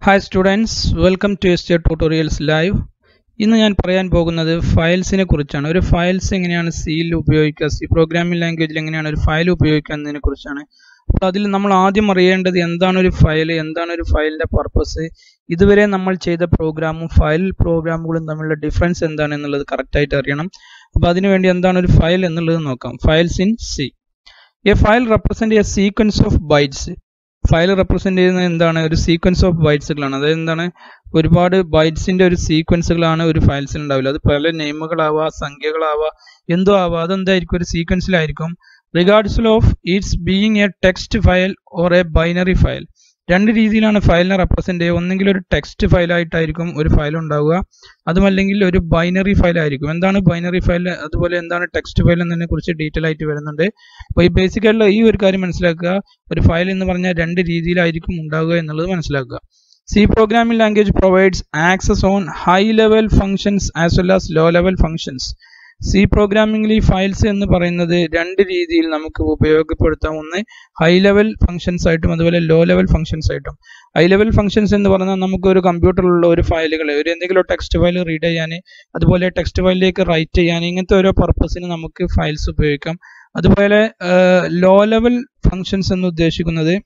hi students welcome to S tutorials live ഇന്ന് ഞാൻ പറയാൻ പോകുന്നത് ഫയൽസിനെ കുറിച്ചാണ് ഒരു ഫയൽസ് എങ്ങനെയാണ് സിയിൽ ഉപയോഗിക്കുക സി പ്രോഗ്രാമിംഗ് ലാംഗ്വേജിൽ എങ്ങനെയാണ് ഒരു ഫയൽ ഉപയോഗിക്കുക എന്നതിനെ കുറിച്ചാണ് അപ്പോൾ അതിൽ നമ്മൾ ആദ്യം അറിയേണ്ടത് എന്താണ് ഒരു ഫയൽ എന്താണ് ഒരു ഫയലിന്റെ പർപ്പസ് ഇതുവരെ നമ്മൾ ചെയ്ത പ്രോഗ്രാമും ഫയൽ പ്രോഗ്രാമുകളും തമ്മിലുള്ള ഡിഫറൻസ് എന്താണ് എന്നുള്ളത് കറക്റ്റ് ആയിട്ട് അറിയണം അപ്പോൾ അതിനുവേണ്ടി എന്താണ് ഒരു ഫയൽ എന്നുള്ളത് നോക്കാം files in C a file represent a sequence of bytes file represent ചെയ്യുന്നത് എന്താണ് ഒരു സീക്വൻസ് ഓഫ് ബൈറ്റ്സുകളാണ് അതായത് എന്താണ് ഒരുപാട് ബൈറ്റ്സിന്റെ ഒരു സീക്വൻസുകളാണ് ഒരു ഫയൽസിൽ ഉണ്ടാവില്ല അത് പല നെയിമുകളാവാം സംഖ്യകളാവാം എന്തോ ആവാം അതെന്തായിരിക്കും ഒരു സീക്വൻസിലായിരിക്കും regards of it's being a text file or a binary file രണ്ട് രീതിയിലാണ് ഫയലിനെ റെപ്രസെന്റ് ചെയ്യുക ഒന്നെങ്കിൽ ഒരു ടെക്സ്റ്റ് ഫയലായിട്ടായിരിക്കും ഒരു ഫയൽ ഉണ്ടാവുക അതുമല്ലെങ്കിൽ ഒരു ബൈനറി ഫയൽ ആയിരിക്കും എന്താണ് ബൈനറി ഫയൽ അതുപോലെ എന്താണ് ടെക്സ്റ്റ് ഫയൽ എന്നതിനെ കുറിച്ച് ഡീറ്റെയിൽ ആയിട്ട് വരുന്നുണ്ട് അപ്പോൾ ഈ ബേസിക് ആയിട്ടുള്ള ഈ ഒരു കാര്യം മനസ്സിലാക്കുക ഒരു ഫയൽ എന്ന് പറഞ്ഞാൽ രണ്ട് രീതിയിലായിരിക്കും ഉണ്ടാവുക എന്നുള്ളത് മനസ്സിലാക്കുക C programming language provides access on high level functions as well as low level functions C പ്രോഗ്രാമിംഗിൽ ഈ ഫയൽസ് എന്ന് പറയുന്നത് രണ്ട് രീതിയിൽ നമുക്ക് ഉപയോഗപ്പെടുത്താം ഒന്ന് ഹൈ ലെവൽ ഫംഗ്ഷൻസ് ആയിട്ടും അതുപോലെ ലോ ലെവൽ ഫംഗ്ഷൻസ് ആയിട്ടും ഹൈ ലെവൽ ഫംഗ്ഷൻസ് എന്ന് പറഞ്ഞാൽ നമുക്ക് ഒരു കമ്പ്യൂട്ടറിലുള്ള ഒരു ഫയലുകൾ ഒരു എന്തെങ്കിലും ടെക്സ്റ്റ് ഫയൽ റീഡ് ചെയ്യാൻ അതുപോലെ ടെക്സ്റ്റ് ഫയലിലേക്ക് റൈറ്റ് ചെയ്യാൻ ഇങ്ങനത്തെ ഓരോ പർപ്പസിന് നമുക്ക് ഫയൽസ് ഉപയോഗിക്കാം അതുപോലെ ലോ ലെവൽ ഫംഗ്ഷൻസ് എന്ന് ഉദ്ദേശിക്കുന്നത്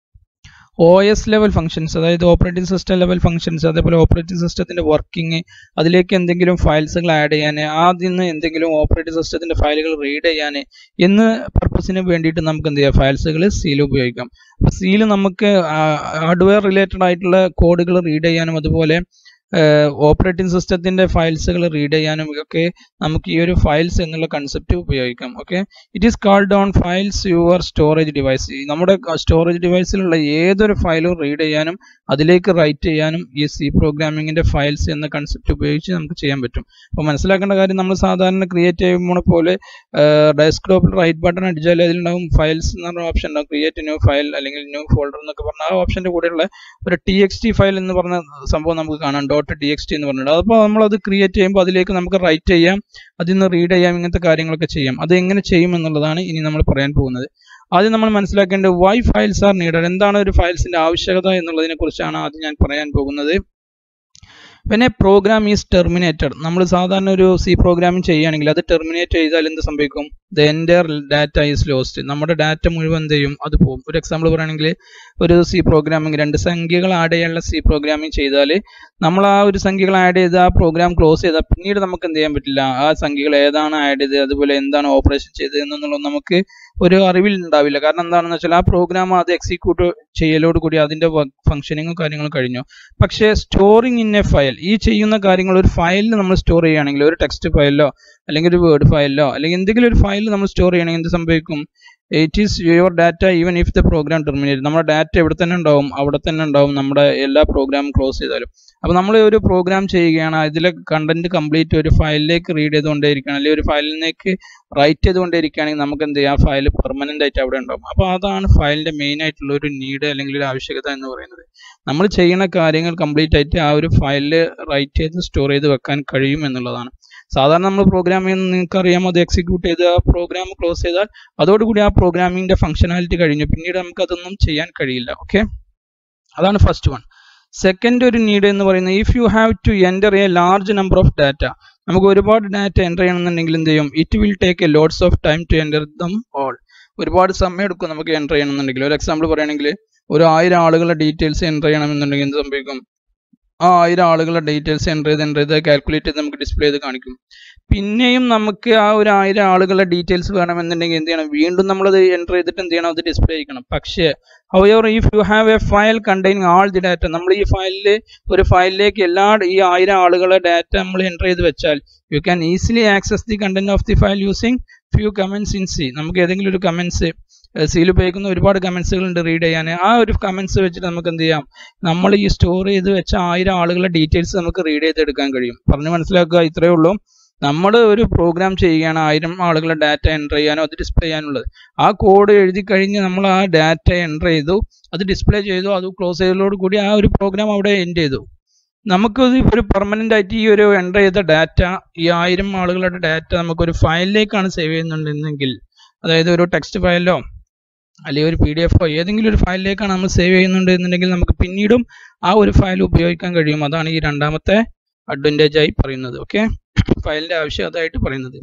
ഒ എസ് ലെവൽ ഫംഗ്ഷൻസ് അതായത് ഓപ്പറേറ്റിംഗ് സിസ്റ്റം ലെവൽ ഫംഗ്ഷൻസ് അതേപോലെ ഓപ്പറേറ്റിംഗ് സിസ്റ്റത്തിന്റെ വർക്കിംഗ് അതിലേക്ക് എന്തെങ്കിലും ഫയൽസുകൾ ആഡ് ചെയ്യാൻ ആദ്യം നിന്ന് എന്തെങ്കിലും ഓപ്പറേറ്റിംഗ് സിസ്റ്റത്തിന്റെ ഫയലുകൾ റീഡ് ചെയ്യാൻ എന്ന് പർപ്പസിന് വേണ്ടിയിട്ട് നമുക്ക് എന്ത് ചെയ്യാം ഫയൽസുകൾ സീൽ ഉപയോഗിക്കാം അപ്പോൾ സീൽ നമുക്ക് ഹാർഡ്വെയർ റിലേറ്റഡ് ആയിട്ടുള്ള കോഡുകൾ റീഡ് ചെയ്യാനും അതുപോലെ ഓപ്പറേറ്റിംഗ് സിസ്റ്റത്തിന്റെ ഫയൽസുകൾ റീഡ് ചെയ്യാനും ഒക്കെ നമുക്ക് ഈ ഒരു ഫയൽസ് എന്നുള്ള കൺസെപ്റ്റ് ഉപയോഗിക്കാം okay it is called on files your storage device നമ്മുടെ സ്റ്റോറേജ് ഡിവൈസിലുള്ള ഏതൊരു ഫയലും റീഡ് ചെയ്യാനും അതിലേക്ക് റൈറ്റ് ചെയ്യാനും ഈ സി പ്രോഗ്രാമിംഗിന്റെ ഫയൽസ് എന്ന കൺസെപ്റ്റ് ഉപയോഗിച്ച് നമുക്ക് ചെയ്യാൻ പറ്റും അപ്പോൾ മനസ്സിലാക്കേണ്ട കാര്യം നമ്മൾ സാധാരണ ക്രിയേറ്റ് ചെയ്യുമ്പോൾ പോലെ ഡെസ്ക്ടോപ്പിൽ റൈറ്റ് ബട്ടൺ അടിച്ചാൽ അതിലുണ്ടാവും ഫയൽസ് എന്ന് പറഞ്ഞ ഓപ്ഷൻ ഉണ്ടാവും ക്രിയേറ്റ് ന്യൂ ഫയൽ അല്ലെങ്കിൽ ന്യൂ ഫോൾഡർ എന്നൊക്കെ പറഞ്ഞ ആ ഓപ്ഷന്റെ കൂടെയുള്ള ഒരു ടി എക്സ് ടി ഫയൽ എന്ന് പറഞ്ഞ സംഭവം നമുക്ക് കാണാം ഡോട്ട് ടി എക്സ് ടി എന്ന് പറഞ്ഞിട്ട് അപ്പോൾ നമ്മൾ അത് ക്രിയേറ്റ് ചെയ്യുമ്പോൾ അതിലേക്ക് നമുക്ക് റൈറ്റ് ചെയ്യാം അതിൽ നിന്ന് റീഡ് ചെയ്യാം ഇങ്ങനത്തെ കാര്യങ്ങളൊക്കെ ചെയ്യാം അത് എങ്ങനെ ചെയ്യും എന്നുള്ളതാണ് ഇനി നമ്മൾ പറയാൻ പോകുന്നത് ആദ്യം നമ്മൾ മനസ്സിലാക്കേണ്ടത് വൈ ഫയൽസ് ആർ നീഡഡ് എന്താണ് ഒരു ഫയൽസിന്റെ ആവശ്യകത എന്നുള്ളതിനെ കുറിച്ചാണ് ആദ്യം ഞാൻ പറയാൻ പോകുന്നത് when a program is terminated നമ്മൾ സാധാരണ ഒരു സി പ്രോഗ്രാമിംഗ് ചെയ്യുകയാണെങ്കിൽ അത് ടെർമിനേറ്റ് ചെയ്താൽ എന്ത് സംഭവിക്കും the entire data is lost നമ്മുടെ ഡാറ്റ മുഴുവൻ എന്ത് ചെയ്യും അത് പോകും ഒരു എക്സാമ്പിൾ പറയുകയാണെങ്കിൽ ഒരു സി പ്രോഗ്രാമിംഗ് രണ്ട് സംഖ്യകൾ ആഡ് ചെയ്യാനുള്ള സി പ്രോഗ്രാമിംഗ് ചെയ്താൽ നമ്മൾ ആ ഒരു സംഖ്യകൾ ആഡ് ചെയ്ത് ആ പ്രോഗ്രാം ക്ലോസ് ചെയ്താൽ പിന്നീട് നമുക്ക് എന്ത് ചെയ്യാൻ പറ്റില്ല ആ സംഖ്യകൾ ഏതാണ് ആഡ് ചെയ്തത് അതുപോലെ എന്താണ് ഓപ്പറേഷൻ ചെയ്തത് എന്നുള്ളത് നമുക്ക് ഒരു അറിവിൽ ഉണ്ടാവില്ല കാരണം എന്താണെന്ന് വെച്ചാൽ ആ പ്രോഗ്രാം അത് എക്സിക്യൂട്ട് ചെയ്യലോട് കൂടി അതിന്റെ ഫംഗ്ഷനിങ്ങും കാര്യങ്ങളും കഴിഞ്ഞു പക്ഷേ സ്റ്റോറിങ് ഇൻ എ ഫയൽ ഈ ചെയ്യുന്ന കാര്യങ്ങൾ ഒരു ഫയലിൽ നമ്മൾ സ്റ്റോർ ചെയ്യുകയാണെങ്കിൽ ഒരു ടെക്സ്റ്റ് ഫയലിലോ അല്ലെങ്കിൽ ഒരു വേർഡ് ഫയലിലോ അല്ലെങ്കിൽ എന്തെങ്കിലും ഒരു ഫയലിൽ നമ്മൾ സ്റ്റോർ ചെയ്യണമെങ്കിൽ എന്ത് സംഭവിക്കും it is your data even if the program terminate നമ്മുടെ ഡാറ്റ എവിടെ തന്നെ ഉണ്ടാവും അവിടെ തന്നെ ഉണ്ടാവും നമ്മുടെ എല്ലാ പ്രോഗ്രാമും ക്ലോസ് ചെയ്താലും അപ്പോൾ നമ്മൾ ഒരു പ്രോഗ്രാം ചെയ്യുകയാണ് അതിലെ കണ്ടന്റ് കംപ്ലീറ്റ് ഒരു ഫയലിലേക്ക് റീഡ് ചെയ്തുകൊണ്ടേയിരിക്കുകയാണ് അല്ലെങ്കിൽ ഒരു ഫയലിലേക്ക് റൈറ്റ് ചെയ്തുകൊണ്ടേയിരിക്കുകയാണെങ്കിൽ നമുക്ക് എന്ത് ചെയ്യാം ഫയൽ പെർമനന്റ് ആയിട്ട് അവിടെ ഉണ്ടാവും അപ്പോൾ അതാണ് ഫയലിന്റെ മെയിൻ ആയിട്ടുള്ള ഒരു നീഡ് അല്ലെങ്കിൽ ഒരു ആവശ്യകത എന്ന് പറയുന്നത് നമ്മൾ ചെയ്യുന്ന കാര്യങ്ങൾ കംപ്ലീറ്റ് ആയിട്ട് ആ ഒരു ഫയലിൽ റൈറ്റ് ചെയ്ത് സ്റ്റോർ ചെയ്ത് വെക്കാൻ കഴിയും എന്നുള്ളതാണ് സാധാരണ നമ്മൾ പ്രോഗ്രാം ചെയ്യുന്ന നിങ്ങൾക്ക് അറിയാം അത് എക്സിക്യൂട്ട് ചെയ്ത് ആ പ്രോഗ്രാം ക്ലോസ് ചെയ്താൽ അതോടുകൂടി ആ പ്രോഗ്രാമിംഗിന്റെ ഫംഗ്ഷനാലിറ്റി കഴിഞ്ഞു പിന്നീട് നമുക്ക് അതൊന്നും ചെയ്യാൻ കഴിയില്ല ഓക്കെ അതാണ് ഫസ്റ്റ് വൺ സെക്കൻഡ് ഒരു നീഡ് എന്ന് പറയുന്നത് if you have to enter a large number of data നമുക്ക് ഒരുപാട് ഡാറ്റ എൻ്റർ ചെയ്യണമെന്നുണ്ടെങ്കിൽ എന്ത് ചെയ്യും it will take a loads of time to enter them all ഒരുപാട് സമയം എടുക്കും നമുക്ക് എൻ്റർ ചെയ്യണമെന്നുണ്ടെങ്കിൽ ഒരു എക്സാമ്പിൾ പറയുകയാണെങ്കിൽ ഒരു ആയിരം ആളുകളുടെ ഡീറ്റെയിൽസ് എൻ്റർ ചെയ്യണമെന്നുണ്ടെങ്കിൽ എന്ത് സംഭവിക്കും ആ ആയിരം ആളുകളുടെ ഡീറ്റെയിൽസ് എൻ്റർ ചെയ്ത് എൻ്റർ ചെയ്ത് കാൽക്കുലേറ്റ് ചെയ്ത് നമുക്ക് ഡിസ്പ്ലേ ചെയ്ത് കാണിക്കും പിന്നെയും നമുക്ക് ആ ഒരു ആയിരം ആളുകളുടെ ഡീറ്റെയിൽസ് വേണമെന്നുണ്ടെങ്കിൽ എന്ത് ചെയ്യണം വീണ്ടും നമ്മളത് എൻ്റർ ചെയ്തിട്ട് എന്ത് ചെയ്യണം അത് ഡിസ്പ്ലേ ചെയ്യണം പക്ഷേ however if you have a file containing all the data നമ്മൾ ഈ ഫയലിൽ ഒരു ഫയലിലേക്ക് എല്ലാ ഈ ആയിരം ആളുകളുടെ ഡാറ്റ നമ്മൾ എൻ്റർ ചെയ്ത് വെച്ചാൽ you can easily access the content of the file using few commands in C നമുക്ക് ഏതെങ്കിലും ഒരു കമൻസ് സിയിൽ ഉപയോഗിക്കുന്ന ഒരുപാട് കമൻസുകൾ ഉണ്ട് റീഡ് ചെയ്യാൻ ആ ഒരു കമൻസ് വെച്ചിട്ട് നമുക്ക് എന്ത് ചെയ്യാം നമ്മൾ ഈ സ്റ്റോർ ചെയ്ത് വെച്ച ആയിരം ആളുകളുടെ ഡീറ്റെയിൽസ് നമുക്ക് റീഡ് ചെയ്തെടുക്കാൻ കഴിയും പറഞ്ഞ് മനസ്സിലാക്കുക ഇത്രയേ ഉള്ളൂ നമ്മൾ ഒരു പ്രോഗ്രാം ചെയ്യുകയാണ് ആയിരം ആളുകളുടെ ഡാറ്റ എൻ്റർ ചെയ്യാനോ അത് ഡിസ്പ്ലേ ചെയ്യാനുള്ളത് ആ കോഡ് എഴുതി കഴിഞ്ഞ് നമ്മൾ ആ ഡാറ്റ എൻ്റർ ചെയ്തു അത് ഡിസ്പ്ലേ ചെയ്തു അത് ക്ലോസ് ചെയ്തതോട് കൂടി ആ ഒരു പ്രോഗ്രാം അവിടെ എൻഡ് ചെയ്തു നമുക്കത് ഒരു പെർമനന്റ് ആയിട്ട് ഈ ഒരു എൻ്റർ ചെയ്ത ഡാറ്റ ഈ ആയിരം ആളുകളുടെ ഡാറ്റ നമുക്കൊരു ഫയലിലേക്കാണ് സേവ് ചെയ്യുന്നുണ്ടെങ്കിൽ അതായത് ഒരു ടെക്സ്റ്റ് ഫയലിലോ അല്ലെങ്കിൽ ഒരു പി ഡി എഫോ ഏതെങ്കിലും ഒരു ഫയലിലേക്കാണ് നമ്മൾ സേവ് ചെയ്യുന്നുണ്ട് എന്നുണ്ടെങ്കിൽ നമുക്ക് പിന്നീടും ആ ഒരു ഫയൽ ഉപയോഗിക്കാൻ കഴിയും അതാണ് ഈ രണ്ടാമത്തെ അഡ്വാൻറ്റേജ് ആയി പറയുന്നത് ഓക്കെ ഫയലിന്റെ ആവശ്യം അതായിട്ട് പറയുന്നത്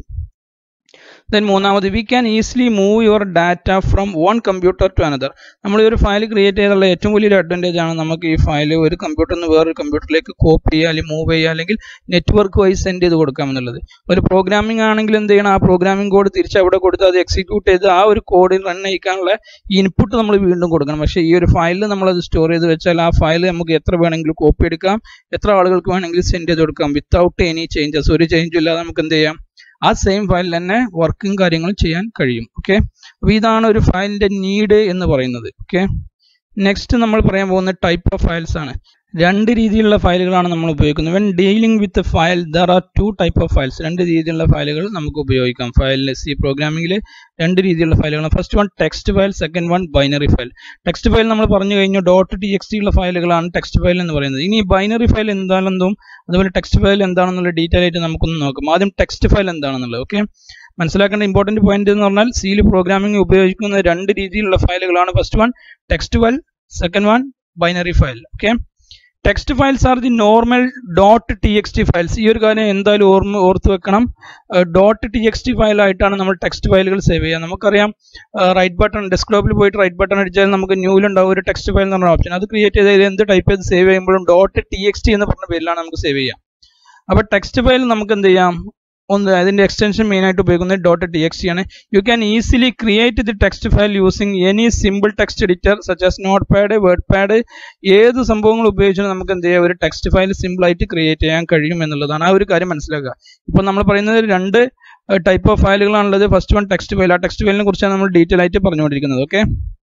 ദെൻ മൂന്നാമത് we can easily move your data from one computer to another നമ്മൾ ഈ ഒരു ഫയൽ ക്രിയേറ്റ് ചെയ്തുള്ള ഏറ്റവും വലിയൊരു അഡ്വാൻറ്റേജ് ആണ് നമുക്ക് ഈ ഫയൽ ഒരു കമ്പ്യൂട്ടറിൽ നിന്ന് വേറൊരു കമ്പ്യൂട്ടറിലേക്ക് കോപ്പി ചെയ്യുക അല്ലെങ്കിൽ മൂവ് ചെയ്യുക അല്ലെങ്കിൽ നെറ്റ്വർക്ക് വഴി സെൻഡ് ചെയ്ത് കൊടുക്കാം എന്നുള്ളത് ഒരു പ്രോഗ്രാമിംഗ് ആണെങ്കിൽ എന്ത് ചെയ്യണം ആ പ്രോഗ്രാമിംഗ് കോഡ് തിരിച്ച് അവിടെ കൊടുത്ത് അത് എക്സിക്യൂട്ട് ചെയ്ത് ആ ഒരു കോഡിൽ റൺ ചെയ്യിക്കാനുള്ള ഇൻപുട്ട് നമ്മൾ വീണ്ടും കൊടുക്കണം പക്ഷേ ഈ ഒരു ഫയലിൽ നമ്മൾ അത് സ്റ്റോർ ചെയ്ത് വെച്ചാൽ ആ ഫയൽ നമുക്ക് എത്ര വേണമെങ്കിലും കോപ്പി എടുക്കാം എത്ര ആളുകൾക്ക് വേണമെങ്കിലും സെൻഡ് ചെയ്ത് കൊടുക്കാം വിത്തൗട്ട് എനി ചേഞ്ചസ് ഒരു ചേഞ്ചും ഇല്ലാതെ നമുക്ക് എന്ത് ചെയ്യാം ആ സെയിം ഫയലിൽ തന്നെ വർക്കും കാര്യങ്ങളും ചെയ്യാൻ കഴിയും ഓക്കെ അപ്പോൾ ഇതാണ് ഒരു ഫയലിന്റെ നീഡ് എന്ന് പറയുന്നത് ഓക്കെ നെക്സ്റ്റ് നമ്മൾ പറയാൻ പോകുന്ന ടൈപ്പ് ഓഫ് ഫയൽസ് ആണ് രണ്ട് രീതിയിലുള്ള ഫയലുകളാണ് നമ്മൾ ഉപയോഗിക്കുന്നത് when dealing with file there are two type of files രണ്ട് രീതിയിലുള്ള ഫയലുകൾ നമുക്ക് ഉപയോഗിക്കാം ഫയലിൽ സി പ്രോഗ്രാമിംഗിൽ രണ്ട് രീതിയിലുള്ള ഫയലുകളാണ് first one text file second one binary file text file നമ്മൾ പറഞ്ഞു കഴിഞ്ഞു ഡോട്ട് ടി എക്സ് ടി ഉള്ള ഫയലുകളാണ് ടെക്സ്റ്റ് ഫയൽ എന്ന് പറയുന്നത് ഇനി ബൈനറി ഫയൽ എന്താണെന്നും അതുപോലെ ടെക്സ്റ്റ് ഫയൽ എന്താണെന്നുള്ള ഡീറ്റെയിൽ ആയിട്ട് നമുക്കൊന്ന് നോക്കാം ആദ്യം ടെക്സ്റ്റ് ഫയൽ എന്താണെന്നുള്ളത് ഓക്കെ മനസ്സിലാക്കേണ്ട ഇമ്പോർട്ടന്റ് പോയിന്റ് എന്ന് പറഞ്ഞാൽ സീൽ പ്രോഗ്രാമിംഗ് ഉപയോഗിക്കുന്ന രണ്ട് രീതിയിലുള്ള ഫയലുകളാണ് first one text file second one binary file okay text files are the normal dot T X T files ഈ ഒരു കാര്യം എന്തായാലും ഓർമ്മ ഓർത്ത് വെക്കണം ഡോട്ട് ടി എക്സ് ടി ഫയലായിട്ടാണ് നമ്മൾ ടെക്സ്റ്റ് ഫയലുകൾ സേവ് ചെയ്യുക നമുക്കറിയാം റൈറ്റ് ബട്ടൺ ഡെസ്ക്ടോപ്പിൽ പോയിട്ട് റൈറ്റ് ബട്ടൺ അടിച്ചാൽ നമുക്ക് ന്യൂലുണ്ടാവും ഒരു ടെക്സ്റ്റ് ഫയൽ എന്ന് പറഞ്ഞ ഓപ്ഷൻ അത് ക്രിയേറ്റ് ചെയ്ത് എന്ത് ടൈപ്പ് ചെയ്ത് സേവ് ചെയ്യുമ്പോഴും ഡോട്ട് ടി എക്സ് ടി എന്ന് പറഞ്ഞ പേരിലാണ് നമുക്ക് സേവ് ചെയ്യാം അപ്പോൾ ടെക്സ്റ്റ് ഫയൽ നമുക്ക് എന്ത് ചെയ്യാം ഒന്ന് അതിന്റെ എക്സ്റ്റൻഷൻ മെയിൻ ആയിട്ട് ഉപയോഗിക്കുന്നത് ഡോട്ട് ടി എക്സ് ആണ് you can easily create the text file using any simple text editor such as Notepad WordPad ഏത് സംഭവങ്ങൾ ഉപയോഗിച്ചാൽ നമുക്ക് എന്ത് ചെയ്യാം ഒരു ടെക്സ്റ്റ് ഫയൽ സിമ്പിൾ ആയിട്ട് ക്രിയേറ്റ് ചെയ്യാൻ കഴിയും എന്നുള്ളതാണ് ആ ഒരു കാര്യം മനസ്സിലാക്കുക ഇപ്പോൾ നമ്മൾ പറയുന്നത് രണ്ട് ടൈപ്പ് ഓഫ് ഫയലുകളാണുള്ളത് ഫസ്റ്റ് വൺ ടെക്സ്റ്റ് ഫയൽ ആ ടെക്സ്റ്റ് ഫയലിനെ കുറിച്ചാണ് നമ്മൾ ഡീറ്റെയിൽ ആയിട്ട് പറഞ്ഞുകൊണ്ടിരിക്കുന്നത് okay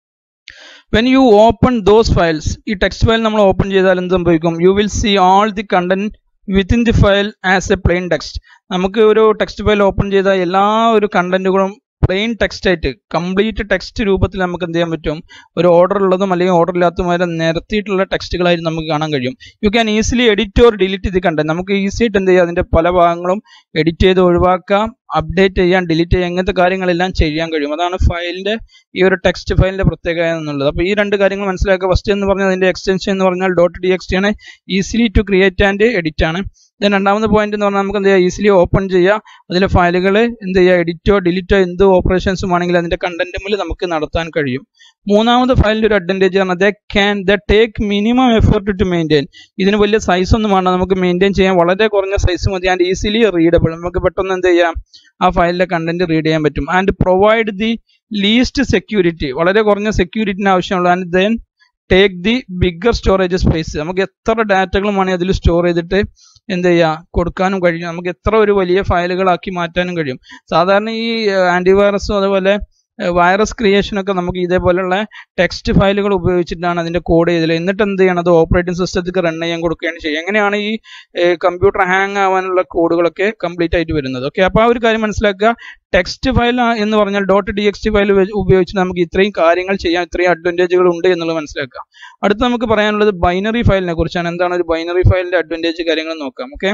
when you open those files ഈ ടെക്സ്റ്റ് ഫയൽ നമ്മൾ ഓപ്പൺ ചെയ്താൽ എന്ത് സംഭവിക്കും you will see all the content within the file as a plain text നമുക്ക് ഒരു ടെക്സ്റ്റ് ഫയൽ ഓപ്പൺ ചെയ്ത എല്ലാ ഒരു കണ്ടന്റുകളും പ്ലെയിൻ ടെക്സ്റ്റ് ആയിട്ട് കംപ്ലീറ്റ് ടെക്സ്റ്റ് രൂപത്തിൽ നമുക്ക് എന്ത് ചെയ്യാൻ പറ്റും ഒരു ഓർഡർ ഉള്ളതും അല്ലെങ്കിൽ ഓർഡർ ഇല്ലാത്തതുമായ നിരത്തിയിട്ടുള്ള ടെക്സ്റ്റുകളായിട്ട് നമുക്ക് കാണാൻ കഴിയും you can easily edit or delete ഇത് കണ്ടന്റ് നമുക്ക് ഈസി ആയിട്ട് എന്ത് ചെയ്യാം അതിന്റെ പല ഭാഗങ്ങളും എഡിറ്റ് ചെയ്ത് ഒഴിവാക്കാം അപ്ഡേറ്റ് ചെയ്യാൻ ഡിലീറ്റ് ചെയ്യാൻ ഇങ്ങനത്തെ കാര്യങ്ങളെല്ലാം ചെയ്യാൻ കഴിയും അതാണ് ഫയലിന്റെ ഈ ഒരു ടെക്സ്റ്റ് ഫയലിന്റെ പ്രത്യേകത എന്നുള്ളത് അപ്പോൾ ഈ രണ്ട് കാര്യങ്ങൾ മനസ്സിലാക്കുക ഫസ്റ്റ് എന്ന് പറഞ്ഞാൽ അതിന്റെ എക്സ്റ്റൻഷൻ എന്ന് പറഞ്ഞാൽ ഡോട്ട് ഡി എക്സ് ആണ് easily to create and edit ആണ് ദെൻ രണ്ടാമത്തെ പോയിന്റ് എന്ന് പറഞ്ഞാൽ നമുക്ക് എന്ത് ചെയ്യാം ഈസിലി ഓപ്പൺ ചെയ്യാം അതിലെ ഫയലുകൾ എന്ത് ചെയ്യുക എഡിറ്റോ ഡിലീറ്റോ എന്ത് ഓപ്പറേഷൻസും ആണെങ്കിൽ അതിന്റെ കണ്ടന്റ് മുതൽ നമുക്ക് നടത്താൻ കഴിയും മൂന്നാമത് ഫയലിന്റെ ഒരു അഡ്വാൻറ്റേജ് ആണ് they can they take minimum effort to maintain ഇതിന് വലിയ സൈസ് ഒന്നും വേണ്ട നമുക്ക് മെയിൻറ്റെയിൻ ചെയ്യാൻ വളരെ കുറഞ്ഞ സൈസ് മതി ആൻഡ് ഈസിലി റീഡബിൾ നമുക്ക് പെട്ടെന്ന് എന്ത് ചെയ്യാം ആ ഫയലിലെ കണ്ടന്റ് റീഡ് ചെയ്യാൻ പറ്റും and provide the least security വളരെ കുറഞ്ഞ സെക്യൂരിറ്റിന് ആവശ്യമുള്ള and then take the bigger storage space നമുക്ക് എത്ര ഡാറ്റകളും വേണമെങ്കിൽ അതിൽ സ്റ്റോർ ചെയ്തിട്ട് എന്ത് ചെയ്യുക കൊടുക്കാനും കഴിയും നമുക്ക് എത്ര ഒരു വലിയ ഫയലുകളാക്കി മാറ്റാനും കഴിയും സാധാരണ ഈ ആന്റിവൈറസും അതുപോലെ വൈറസ് ക്രിയേഷൻ ഒക്കെ നമുക്ക് ഇതേപോലെയുള്ള ടെക്സ്റ്റ് ഫയലുകൾ ഉപയോഗിച്ചിട്ടാണ് അതിന്റെ കോഡ് ചെയ്തത് എന്നിട്ട് എന്ത് ചെയ്യണം അത് ഓപ്പറേറ്റിംഗ് സിസ്റ്റത്തിൽ റൺ ചെയ്യാൻ കൊടുക്കുകയാണ് ചെയ്യുക എങ്ങനെയാണ് ഈ കമ്പ്യൂട്ടർ ഹാങ് ആവാനുള്ള കോഡുകളൊക്കെ കംപ്ലീറ്റ് ആയിട്ട് വരുന്നത് ഓക്കെ അപ്പോൾ ആ ഒരു കാര്യം മനസ്സിലാക്കുക ടെക്സ്റ്റ് ഫയൽ എന്ന് പറഞ്ഞാൽ dot D X T file ഉപയോഗിച്ച് നമുക്ക് ഇത്രയും കാര്യങ്ങൾ ചെയ്യാൻ ഇത്രയും അഡ്വാൻറ്റേജുകൾ ഉണ്ട് എന്നുള്ളത് മനസ്സിലാക്കുക അടുത്ത് നമുക്ക് പറയാനുള്ളത് ബൈനറി ഫയലിനെ കുറിച്ചാണ് എന്താണ് ഒരു ബൈനറി ഫയലിന്റെ അഡ്വാൻറ്റേജ് കാര്യങ്ങൾ നോക്കാം ഓക്കെ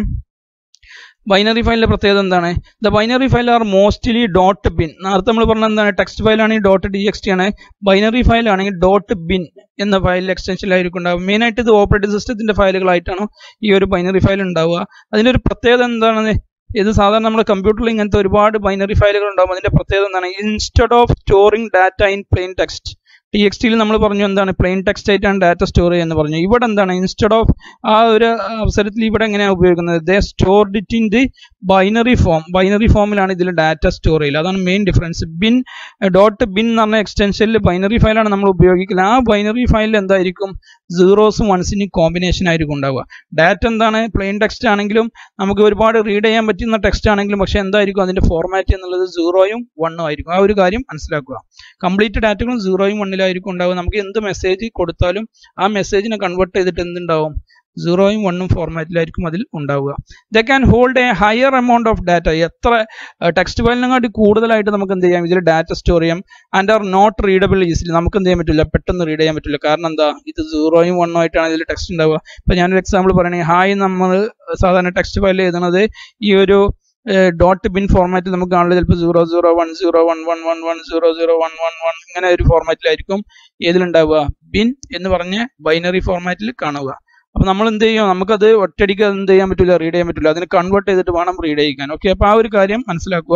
ബൈനറി ഫയലിന്റെ പ്രത്യേകത എന്താണ് the binary file are mostly dot bin നേരത്തെ നമ്മൾ പറഞ്ഞ എന്താണ് ടെക്സ്റ്റ് ഫയൽ ആണെങ്കിൽ ഡോട്ട് ഡി എക്സ് ടി ആണ് ബൈനറി ഫയൽ ആണെങ്കിൽ ഡോട്ട് ബിൻ എന്ന ഫയൽ എക്സ്റ്റൻഷനിലായിരിക്കും ഉണ്ടാവുക മെയിൻ ആയിട്ട് ഇത് ഓപ്പറേറ്റിംഗ് സിസ്റ്റത്തിന്റെ ഫയലുകളായിട്ടാണ് ഈ ഒരു ബൈനറി ഫയൽ ഉണ്ടാവുക അതിന്റെ ഒരു പ്രത്യേകത എന്താണ് ഇത് സാധാരണ നമ്മുടെ കമ്പ്യൂട്ടറിൽ ഇങ്ങനത്തെ ഒരുപാട് ബൈനറി ഫയലുകൾ ഉണ്ടാവും അതിന്റെ പ്രത്യേകത എന്താണ് instead of storing data in plain text T X ടിയിൽ നമ്മൾ പറഞ്ഞു എന്താണ് പ്ലെയിൻ ടെക്സ്റ്റ് ആയിട്ടാണ് ഡാറ്റ സ്റ്റോർ ചെയ്യുന്നത് പറഞ്ഞു ഇവിടെ എന്താണ് ഇൻസ്റ്റഡ് ഓഫ് ആ ഒരു അവസരത്തിൽ ഇവിടെ എങ്ങനെയാണ് ഉപയോഗിക്കുന്നത് they stored it in the binary form binary ഫോമിലാണ് ഇതിൽ ഡാറ്റ സ്റ്റോർ ചെയ്യുക അതാണ് main difference bin dot bin എന്ന് പറഞ്ഞ എക്സ്റ്റൻഷനിൽ ബൈനറി ഫയലാണ് നമ്മൾ ഉപയോഗിക്കുന്നത് ആ ബൈനറി ഫയലിൽ എന്തായിരിക്കും സീറോസും വൺസിനും കോമ്പിനേഷൻ ആയിരിക്കും ഉണ്ടാവുക ഡാറ്റ എന്താണ് പ്ലെയിൻ ടെക്സ്റ്റ് ആണെങ്കിലും നമുക്ക് ഒരുപാട് റീഡ് ചെയ്യാൻ പറ്റുന്ന ടെക്സ്റ്റ് ആണെങ്കിലും പക്ഷെ എന്തായിരിക്കും അതിന്റെ ഫോർമാറ്റ് എന്നുള്ളത് സീറോയും വണ്ണും ആയിരിക്കും ആ ഒരു കാര്യം മനസ്സിലാക്കുക കംപ്ലീറ്റ് ഡാറ്റകളും സീറോയും വണ്ണിലായിരിക്കും ഉണ്ടാവുക നമുക്ക് എന്ത് മെസ്സേജ് കൊടുത്താലും ആ മെസ്സേജിനെ കൺവേർട്ട് ചെയ്തിട്ട് എന്തുണ്ടാവും സീറോയും വണ്ണും ഫോർമാറ്റിലായിരിക്കും അതിൽ ഉണ്ടാവുക they can hold a higher amount of data എത്ര ടെക്സ്റ്റ് ഫയലിനെക്കാട്ടി കൂടുതലായിട്ട് നമുക്ക് എന്ത് ചെയ്യാം ഇതിൽ ഡാറ്റ സ്റ്റോർ ചെയ്യാം and are not readable easily നമുക്ക് എന്ത് ചെയ്യാൻ പറ്റില്ല പെട്ടെന്ന് റീഡ് ചെയ്യാൻ പറ്റില്ല കാരണം എന്താ ഇത് സീറോയും വണ്ണും ആയിട്ടാണ് ഇതിൽ ടെക്സ്റ്റ് ഉണ്ടാവുക ഇപ്പൊ ഞാനൊരു എക്സാമ്പിൾ പറയുകയാണെങ്കിൽ ഹായ് നമ്മൾ സാധാരണ ടെക്സ്റ്റ് ഫയൽ എഴുതുന്നത് ഈ ഒരു ഡോട്ട് ബിൻ ഫോർമാറ്റിൽ നമുക്ക് കാണുന്നത് ചിലപ്പോൾ zero zero one zero one one one one zero zero one one one ഇങ്ങനെ ഒരു ഫോർമാറ്റിലായിരിക്കും ഏതിലുണ്ടാവുക ബിൻ എന്ന് പറഞ്ഞ ബൈനറി ഫോർമാറ്റിൽ കാണുക അപ്പൊ നമ്മൾ എന്ത് ചെയ്യും നമുക്കത് ഒറ്റയടിക്ക് അത് എന്ത് ചെയ്യാൻ പറ്റില്ല റീഡ് ചെയ്യാൻ പറ്റില്ല അതിന് കൺവേർട്ട് ചെയ്തിട്ട് വേണം റീഡ് ചെയ്യിക്കാൻ ഓക്കെ അപ്പൊ ആ ഒരു കാര്യം മനസ്സിലാക്കുക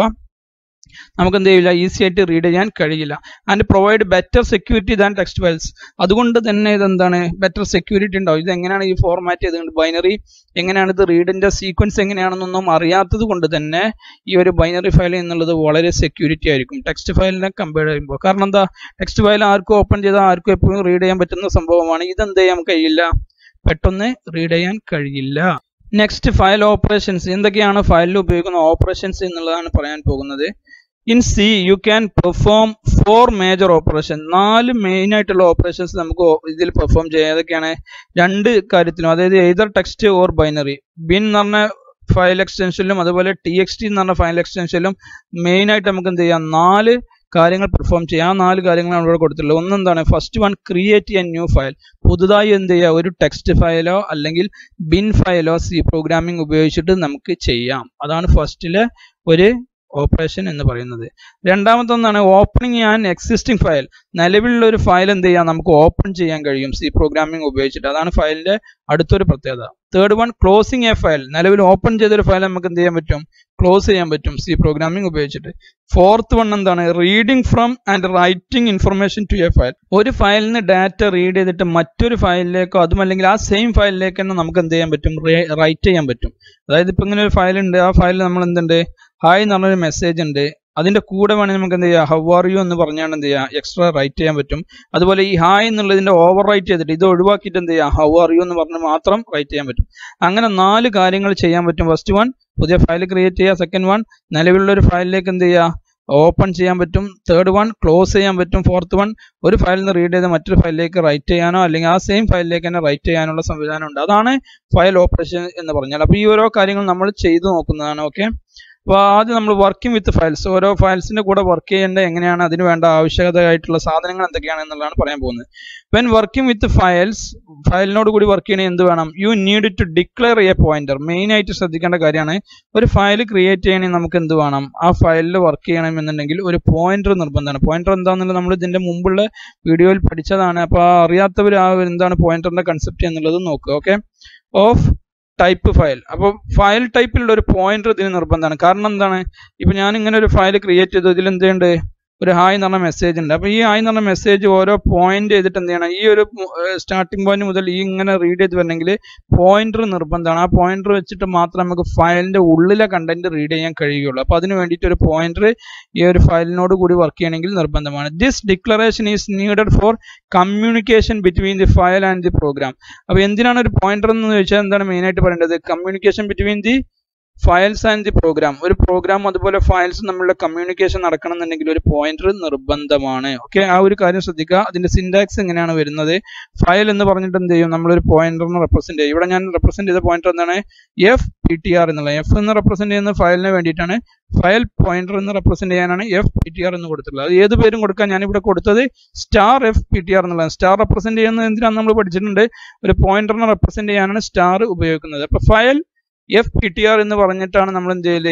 നമുക്ക് എന്ത് ചെയ്യില്ല ഈസി ആയിട്ട് റീഡ് ചെയ്യാൻ കഴിയില്ല and provide better security than text files അതുകൊണ്ട് തന്നെ ഇതെന്താണ് ബെറ്റർ സെക്യൂരിറ്റി ഉണ്ടാവും ഇത് എങ്ങനെയാണ് ഈ ഫോർമാറ്റ് ചെയ്തുകൊണ്ട് ബൈനറി എങ്ങനെയാണ് ഇത് റീഡിന്റെ സീക്വൻസ് എങ്ങനെയാണെന്നൊന്നും അറിയാത്തത് കൊണ്ട് തന്നെ ഈ ഒരു ബൈനറി ഫയൽ എന്നുള്ളത് വളരെ സെക്യൂരിറ്റി ആയിരിക്കും ടെക്സ്റ്റ് ഫയലിനെ കമ്പയർ ചെയ്യുമ്പോൾ കാരണം എന്താ ടെക്സ്റ്റ് ഫയൽ ആർക്കും ഓപ്പൺ ചെയ്താൽ ആർക്കും എപ്പോഴും റീഡ് ചെയ്യാൻ പറ്റുന്ന സംഭവമാണ് ഇതെന്ത് ചെയ്യാൻ കഴിയില്ല പെട്ടെന്ന് റീഡ് ചെയ്യാൻ കഴിയില്ല നെക്സ്റ്റ് ഫയൽ ഓപ്പറേഷൻസ് എന്തൊക്കെയാണ് ഫയലിൽ ഉപയോഗിക്കുന്ന ഓപ്പറേഷൻസ് എന്നുള്ളതാണ് പറയാൻ പോകുന്നത് in C you can perform four major operation നാല് മെയിൻ ആയിട്ടുള്ള ഓപ്പറേഷൻസ് നമുക്ക് ഇതിൽ പെർഫോം ചെയ്യാം ഏതൊക്കെയാണ് രണ്ട് കാര്യത്തിലും അതായത് either text or binary bin എന്ന് പറഞ്ഞ ഫയൽ എക്സ്റ്റൻഷനിലും അതുപോലെ ടി എക്സ് ടി എന്ന് പറഞ്ഞ ഫയൽ എക്സ്റ്റൻഷനിലും മെയിൻ ആയിട്ട് നമുക്ക് എന്ത് ചെയ്യാം നാല് കാര്യങ്ങൾ പെർഫോം ചെയ്യാം ആ നാല് കാര്യങ്ങളാണ് ഇവിടെ കൊടുത്തിട്ടുള്ളത് ഒന്ന് എന്താണ് first one create a new file പുതുതായി എന്ത് ചെയ്യുക ഒരു ടെക്സ്റ്റ് ഫയലോ അല്ലെങ്കിൽ ബിൻ ഫയലോ സി പ്രോഗ്രാമിംഗ് ഉപയോഗിച്ചിട്ട് നമുക്ക് ചെയ്യാം അതാണ് ഫസ്റ്റിലെ ഒരു ഓപ്പറേഷൻ എന്ന് പറയുന്നത് രണ്ടാമത്തെ ഒന്നാണ് ഓപ്പണിംഗ് ആൻ എക്സിസ്റ്റിംഗ് ഫയൽ നിലവിലുള്ള ഒരു ഫയൽ എന്ത് ചെയ്യാം നമുക്ക് ഓപ്പൺ ചെയ്യാൻ കഴിയും സി പ്രോഗ്രാമിംഗ് ഉപയോഗിച്ചിട്ട് അതാണ് ഫയലിന്റെ അടുത്തൊരു പ്രത്യേകത third one closing a file നിലവിൽ ഓപ്പൺ ചെയ്തൊരു ഫയൽ നമുക്ക് എന്ത് ചെയ്യാൻ പറ്റും ക്ലോസ് ചെയ്യാൻ പറ്റും സി പ്രോഗ്രാമിംഗ് ഉപയോഗിച്ചിട്ട് ഫോർത്ത് വൺ എന്താണ് reading from and writing information to a file ഒരു ഫയലിൽ നിന്ന് ഡാറ്റ റീഡ് ചെയ്തിട്ട് മറ്റൊരു ഫയലിലേക്കോ അതും അല്ലെങ്കിൽ ആ സെയിം ഫയലിലേക്ക് തന്നെ നമുക്ക് എന്ത് ചെയ്യാൻ പറ്റും റൈറ്റ് ചെയ്യാൻ പറ്റും അതായത് ഇപ്പൊ ഇങ്ങനെ ഒരു ഫയൽ ഉണ്ട് ആ ഫയലിൽ നമ്മൾ എന്തുണ്ട് ഹായ് എന്ന് പറഞ്ഞൊരു മെസ്സേജ് ഉണ്ട് അതിന്റെ കൂടെ വേണമെങ്കിൽ നമുക്ക് എന്ത് ചെയ്യാം ഹൗ ആർ യു എന്ന് പറഞ്ഞാണ് എന്ത് ചെയ്യാം എക്സ്ട്രാ റൈറ്റ് ചെയ്യാൻ പറ്റും അതുപോലെ ഈ ഹായ് എന്നുള്ളതിന്റെ ഓവർ റൈറ്റ് ചെയ്തിട്ട് ഇത് ഒഴിവാക്കിയിട്ട് എന്ത് ചെയ്യാം ഹൗ ആർ യു എന്ന് പറഞ്ഞ് മാത്രം റൈറ്റ് ചെയ്യാൻ പറ്റും അങ്ങനെ നാല് കാര്യങ്ങൾ ചെയ്യാൻ പറ്റും ഫസ്റ്റ് വൺ പുതിയ ഫയൽ ക്രിയേറ്റ് ചെയ്യുക സെക്കൻഡ് വൺ നിലവിലുള്ള ഒരു ഫയലിലേക്ക് എന്ത് ചെയ്യുക ഓപ്പൺ ചെയ്യാൻ പറ്റും തേർഡ് വൺ ക്ലോസ് ചെയ്യാൻ പറ്റും ഫോർത്ത് വൺ ഒരു ഫയലിൽ നിന്ന് റീഡ് ചെയ്ത് മറ്റൊരു ഫയലിലേക്ക് റൈറ്റ് ചെയ്യാനോ അല്ലെങ്കിൽ ആ സെയിം ഫയലിലേക്ക് തന്നെ റൈറ്റ് ചെയ്യാനുള്ള സംവിധാനം ഉണ്ട് അതാണ് ഫയൽ ഓപ്പറേഷൻ എന്ന് പറഞ്ഞാൽ അപ്പോൾ ഈ ഓരോ കാര്യങ്ങൾ നമ്മൾ ചെയ്തു നോക്കുന്നതാണ് ഓക്കെ അപ്പോൾ ആദ്യം നമ്മൾ വർക്കിംഗ് വിത്ത് ഫയൽസ് ഓരോ ഫയൽസിന്റെ കൂടെ വർക്ക് ചെയ്യേണ്ട എങ്ങനെയാണ് അതിന് വേണ്ട ആവശ്യകതയായിട്ടുള്ള സാധനങ്ങൾ എന്തൊക്കെയാണ് എന്നുള്ളതാണ് പറയാൻ പോകുന്നത് വെൻ വർക്കിംഗ് വിത്ത് ഫയൽസ് ഫയലിനോട് കൂടി വർക്ക് ചെയ്യണേ എന്ത് വേണം you need to declare a pointer main ആയിട്ട് ശ്രദ്ധിക്കേണ്ട കാര്യമാണ് ഒരു ഫയൽ ക്രിയേറ്റ് ചെയ്യണമെങ്കിൽ നമുക്ക് എന്ത് വേണം ആ ഫയലിൽ വർക്ക് ചെയ്യണമെന്നുണ്ടെങ്കിൽ ഒരു പോയിന്റർ നിർബന്ധമാണ് പോയിന്റർ എന്താണെന്നുള്ളത് നമ്മൾ ഇതിന്റെ മുമ്പുള്ള വീഡിയോയിൽ പഠിച്ചതാണ് അപ്പോൾ അറിയാത്തവർ ആ എന്താണ് പോയിന്ററിന്റെ കൺസെപ്റ്റ് എന്നുള്ളത് നോക്കുക ഓക്കെ ഓഫ് ടൈപ്പ് ഫയൽ അപ്പോൾ ഫയൽ ടൈപ്പിലുള്ള ഒരു പോയിന്റർ ഇതിന് നിർബന്ധമാണ് കാരണം എന്താണ് ഇപ്പൊ ഞാൻ ഇങ്ങനെ ഒരു ഫയൽ ക്രിയേറ്റ് ചെയ്തു ഇതിൽ എന്ത് ചെയ്യുന്നുണ്ട് ഒരു ഹായ് എന്ന് പറഞ്ഞ മെസ്സേജ് ഉണ്ട് അപ്പോൾ ഈ ഹായ് എന്ന് പറഞ്ഞ മെസ്സേജ് ഓരോ പോയിന്റ് ചെയ്തിട്ട് എന്ത് ചെയ്യണം ഈ ഒരു സ്റ്റാർട്ടിംഗ് പോയിന്റ് മുതൽ ഈ ഇങ്ങനെ റീഡ് ചെയ്ത് വരണമെങ്കിൽ പോയിന്റർ നിർബന്ധമാണ് ആ പോയിന്റർ വെച്ചിട്ട് മാത്രം നമുക്ക് ഫയലിന്റെ ഉള്ളിലെ കണ്ടന്റ് റീഡ് ചെയ്യാൻ കഴിയുള്ളൂ അപ്പോൾ അതിന് വേണ്ടിയിട്ട് ഒരു പോയിന്റർ ഈ ഒരു ഫയലിനോട് കൂടി വർക്ക് ചെയ്യണമെങ്കിൽ നിർബന്ധമാണ് this declaration is needed for communication between the file and the program അപ്പോൾ എന്തിനാണ് ഒരു പോയിന്റർ എന്ന് ചോദിച്ചാൽ എന്താണ് മെയിൻ ആയിട്ട് പറയേണ്ടത് communication between the files and the program ഒരു പ്രോഗ്രാം അതുപോലെ ഫയൽസ് തമ്മിലുള്ള കമ്മ്യൂണിക്കേഷൻ നടക്കണമെന്നുണ്ടെങ്കിൽ ഒരു പോയിന്റർ നിർബന്ധമാണ് ഓക്കെ ആ ഒരു കാര്യം ശ്രദ്ധിക്കുക അതിന്റെ സിൻടാക്സ് എങ്ങനെയാണ് വരുന്നത് ഫയൽ എന്ന് പറഞ്ഞിട്ട് എന്ത് ചെയ്യും നമ്മളൊരു പോയിന്ററിനെ റെപ്രസെന്റ് ചെയ്യും ഇവിടെ ഞാൻ റെപ്രസെന്റ് ചെയ്ത പോയിന്റർ എന്താണ് എഫ് പി ടി ആർ എന്നുള്ളത് എഫ് എന്ന് റെപ്രസെന്റ് ചെയ്യുന്ന ഫയലിന് വേണ്ടിയിട്ടാണ് ഫയൽ പോയിന്റർ എന്ന് റെപ്രസെന്റ് ചെയ്യാനാണ് എഫ് പി ടി ആർ എന്ന് കൊടുത്തിട്ടുള്ളത് അത് ഏത് പേരും കൊടുക്കാൻ ഞാൻ ഇവിടെ കൊടുത്തത് star F P T R എന്നുള്ളത് സ്റ്റാർ റെപ്രസെന്റ് ചെയ്യുന്നത് എന്തിനാണ് നമ്മൾ പഠിച്ചിട്ടുണ്ട് ഒരു പോയിന്ററിനെ റെപ്രസെന്റ് ചെയ്യാനാണ് സ്റ്റാർ ഉപയോഗിക്കുന്നത് അപ്പൊ file F P T R എന്ന് പറഞ്ഞിട്ടാണ് നമ്മൾ എന്ത് ചെയ്യല്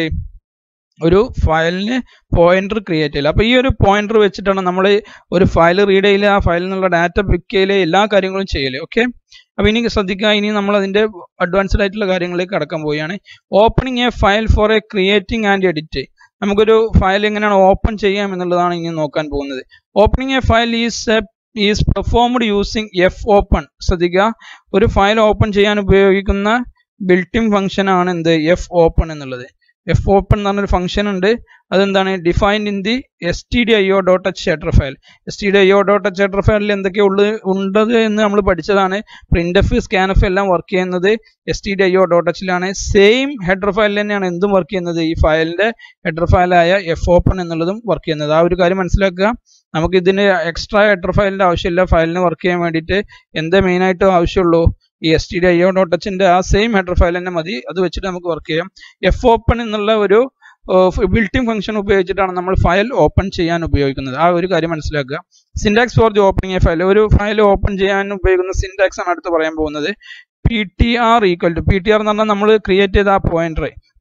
ഒരു ഫയലിന് പോയിന്റർ ക്രിയേറ്റ് ചെയ്യല് അപ്പോൾ ഈ ഒരു പോയിന്റർ വെച്ചിട്ടാണ് നമ്മൾ ഒരു ഫയൽ റീഡ് ചെയ്യല് ആ ഫയലിൽ നിന്നുള്ള ഡാറ്റ പിക്ക് ചെയ്യല് എല്ലാ കാര്യങ്ങളും ചെയ്യല് ഓക്കെ അപ്പോൾ ഇനി ശ്രദ്ധിക്കുക ഇനി നമ്മൾ അതിന്റെ അഡ്വാൻസ്ഡ് ആയിട്ടുള്ള കാര്യങ്ങളിലേക്ക് കടക്കാൻ പോവുകയാണ് opening a file for a creating and edit നമുക്കൊരു ഫയൽ എങ്ങനെയാണ് ഓപ്പൺ ചെയ്യാം എന്നുള്ളതാണ് ഇനി നോക്കാൻ പോകുന്നത് opening a file is is performed using F open ശ്രദ്ധിക്കുക ഒരു ഫയൽ ഓപ്പൺ ചെയ്യാൻ ഉപയോഗിക്കുന്ന ബിൽട്ടിൻ ഫംഗ്ഷൻ ആണ് എന്ത് എഫ് ഓപ്പൺ എന്നുള്ളത് എഫ് ഓപ്പൺ എന്ന് പറഞ്ഞൊരു ഫംഗ്ഷൻ ഉണ്ട് അതെന്താണ് defined in the S T D I O dot H header file S T D I O dot H header ഫയലിൽ എന്തൊക്കെയാണ് ഉള്ളത് ഉണ്ടത് എന്ന് നമ്മൾ പഠിച്ചതാണ് പ്രിന്റ് എഫ് സ്കാൻ എഫ് എല്ലാം വർക്ക് ചെയ്യുന്നത് S T D I O dot എച്ചിലാണ് സെയിം ഹെഡർ ഫയൽ തന്നെയാണ് എന്തും വർക്ക് ചെയ്യുന്നത് ഈ ഫയലിന്റെ ഹെഡർ ഫയലായ എഫ് ഓപ്പൺ എന്നുള്ളതും വർക്ക് ചെയ്യുന്നത് ആ ഒരു കാര്യം മനസ്സിലാക്കുക നമുക്ക് ഇതിന് എക്സ്ട്രാ ഹെഡർ ഫയലിന്റെ ആവശ്യമില്ല ഫയലിന് വർക്ക് ചെയ്യാൻ വേണ്ടിയിട്ട് എന്തേ മെയിൻ ആയിട്ട് ആവശ്യമുള്ളൂ ഈ S T D I O dot എച്ചിന്റെ ആ സെയിം ഹെഡർ ഫയൽ തന്നെ മതി അത് വെച്ചിട്ട് നമുക്ക് വർക്ക് ചെയ്യാം എഫ് ഓപ്പൺ എന്നുള്ള ഒരു ബിൽട്ടിൻ ഫംഗ്ഷൻ ഉപയോഗിച്ചിട്ടാണ് നമ്മൾ ഫയൽ ഓപ്പൺ ചെയ്യാൻ ഉപയോഗിക്കുന്നത് ആ ഒരു കാര്യം മനസ്സിലാക്കുക syntax for the opening a file ഒരു ഫയൽ ഓപ്പൺ ചെയ്യാൻ ഉപയോഗിക്കുന്ന സിൻടാക്സ് ആണ് അടുത്ത് പറയാൻ പോകുന്നത് P T R equal to P T R എന്ന് പറഞ്ഞാൽ നമ്മൾ ക്രിയേറ്റ് ചെയ്ത ആ pointer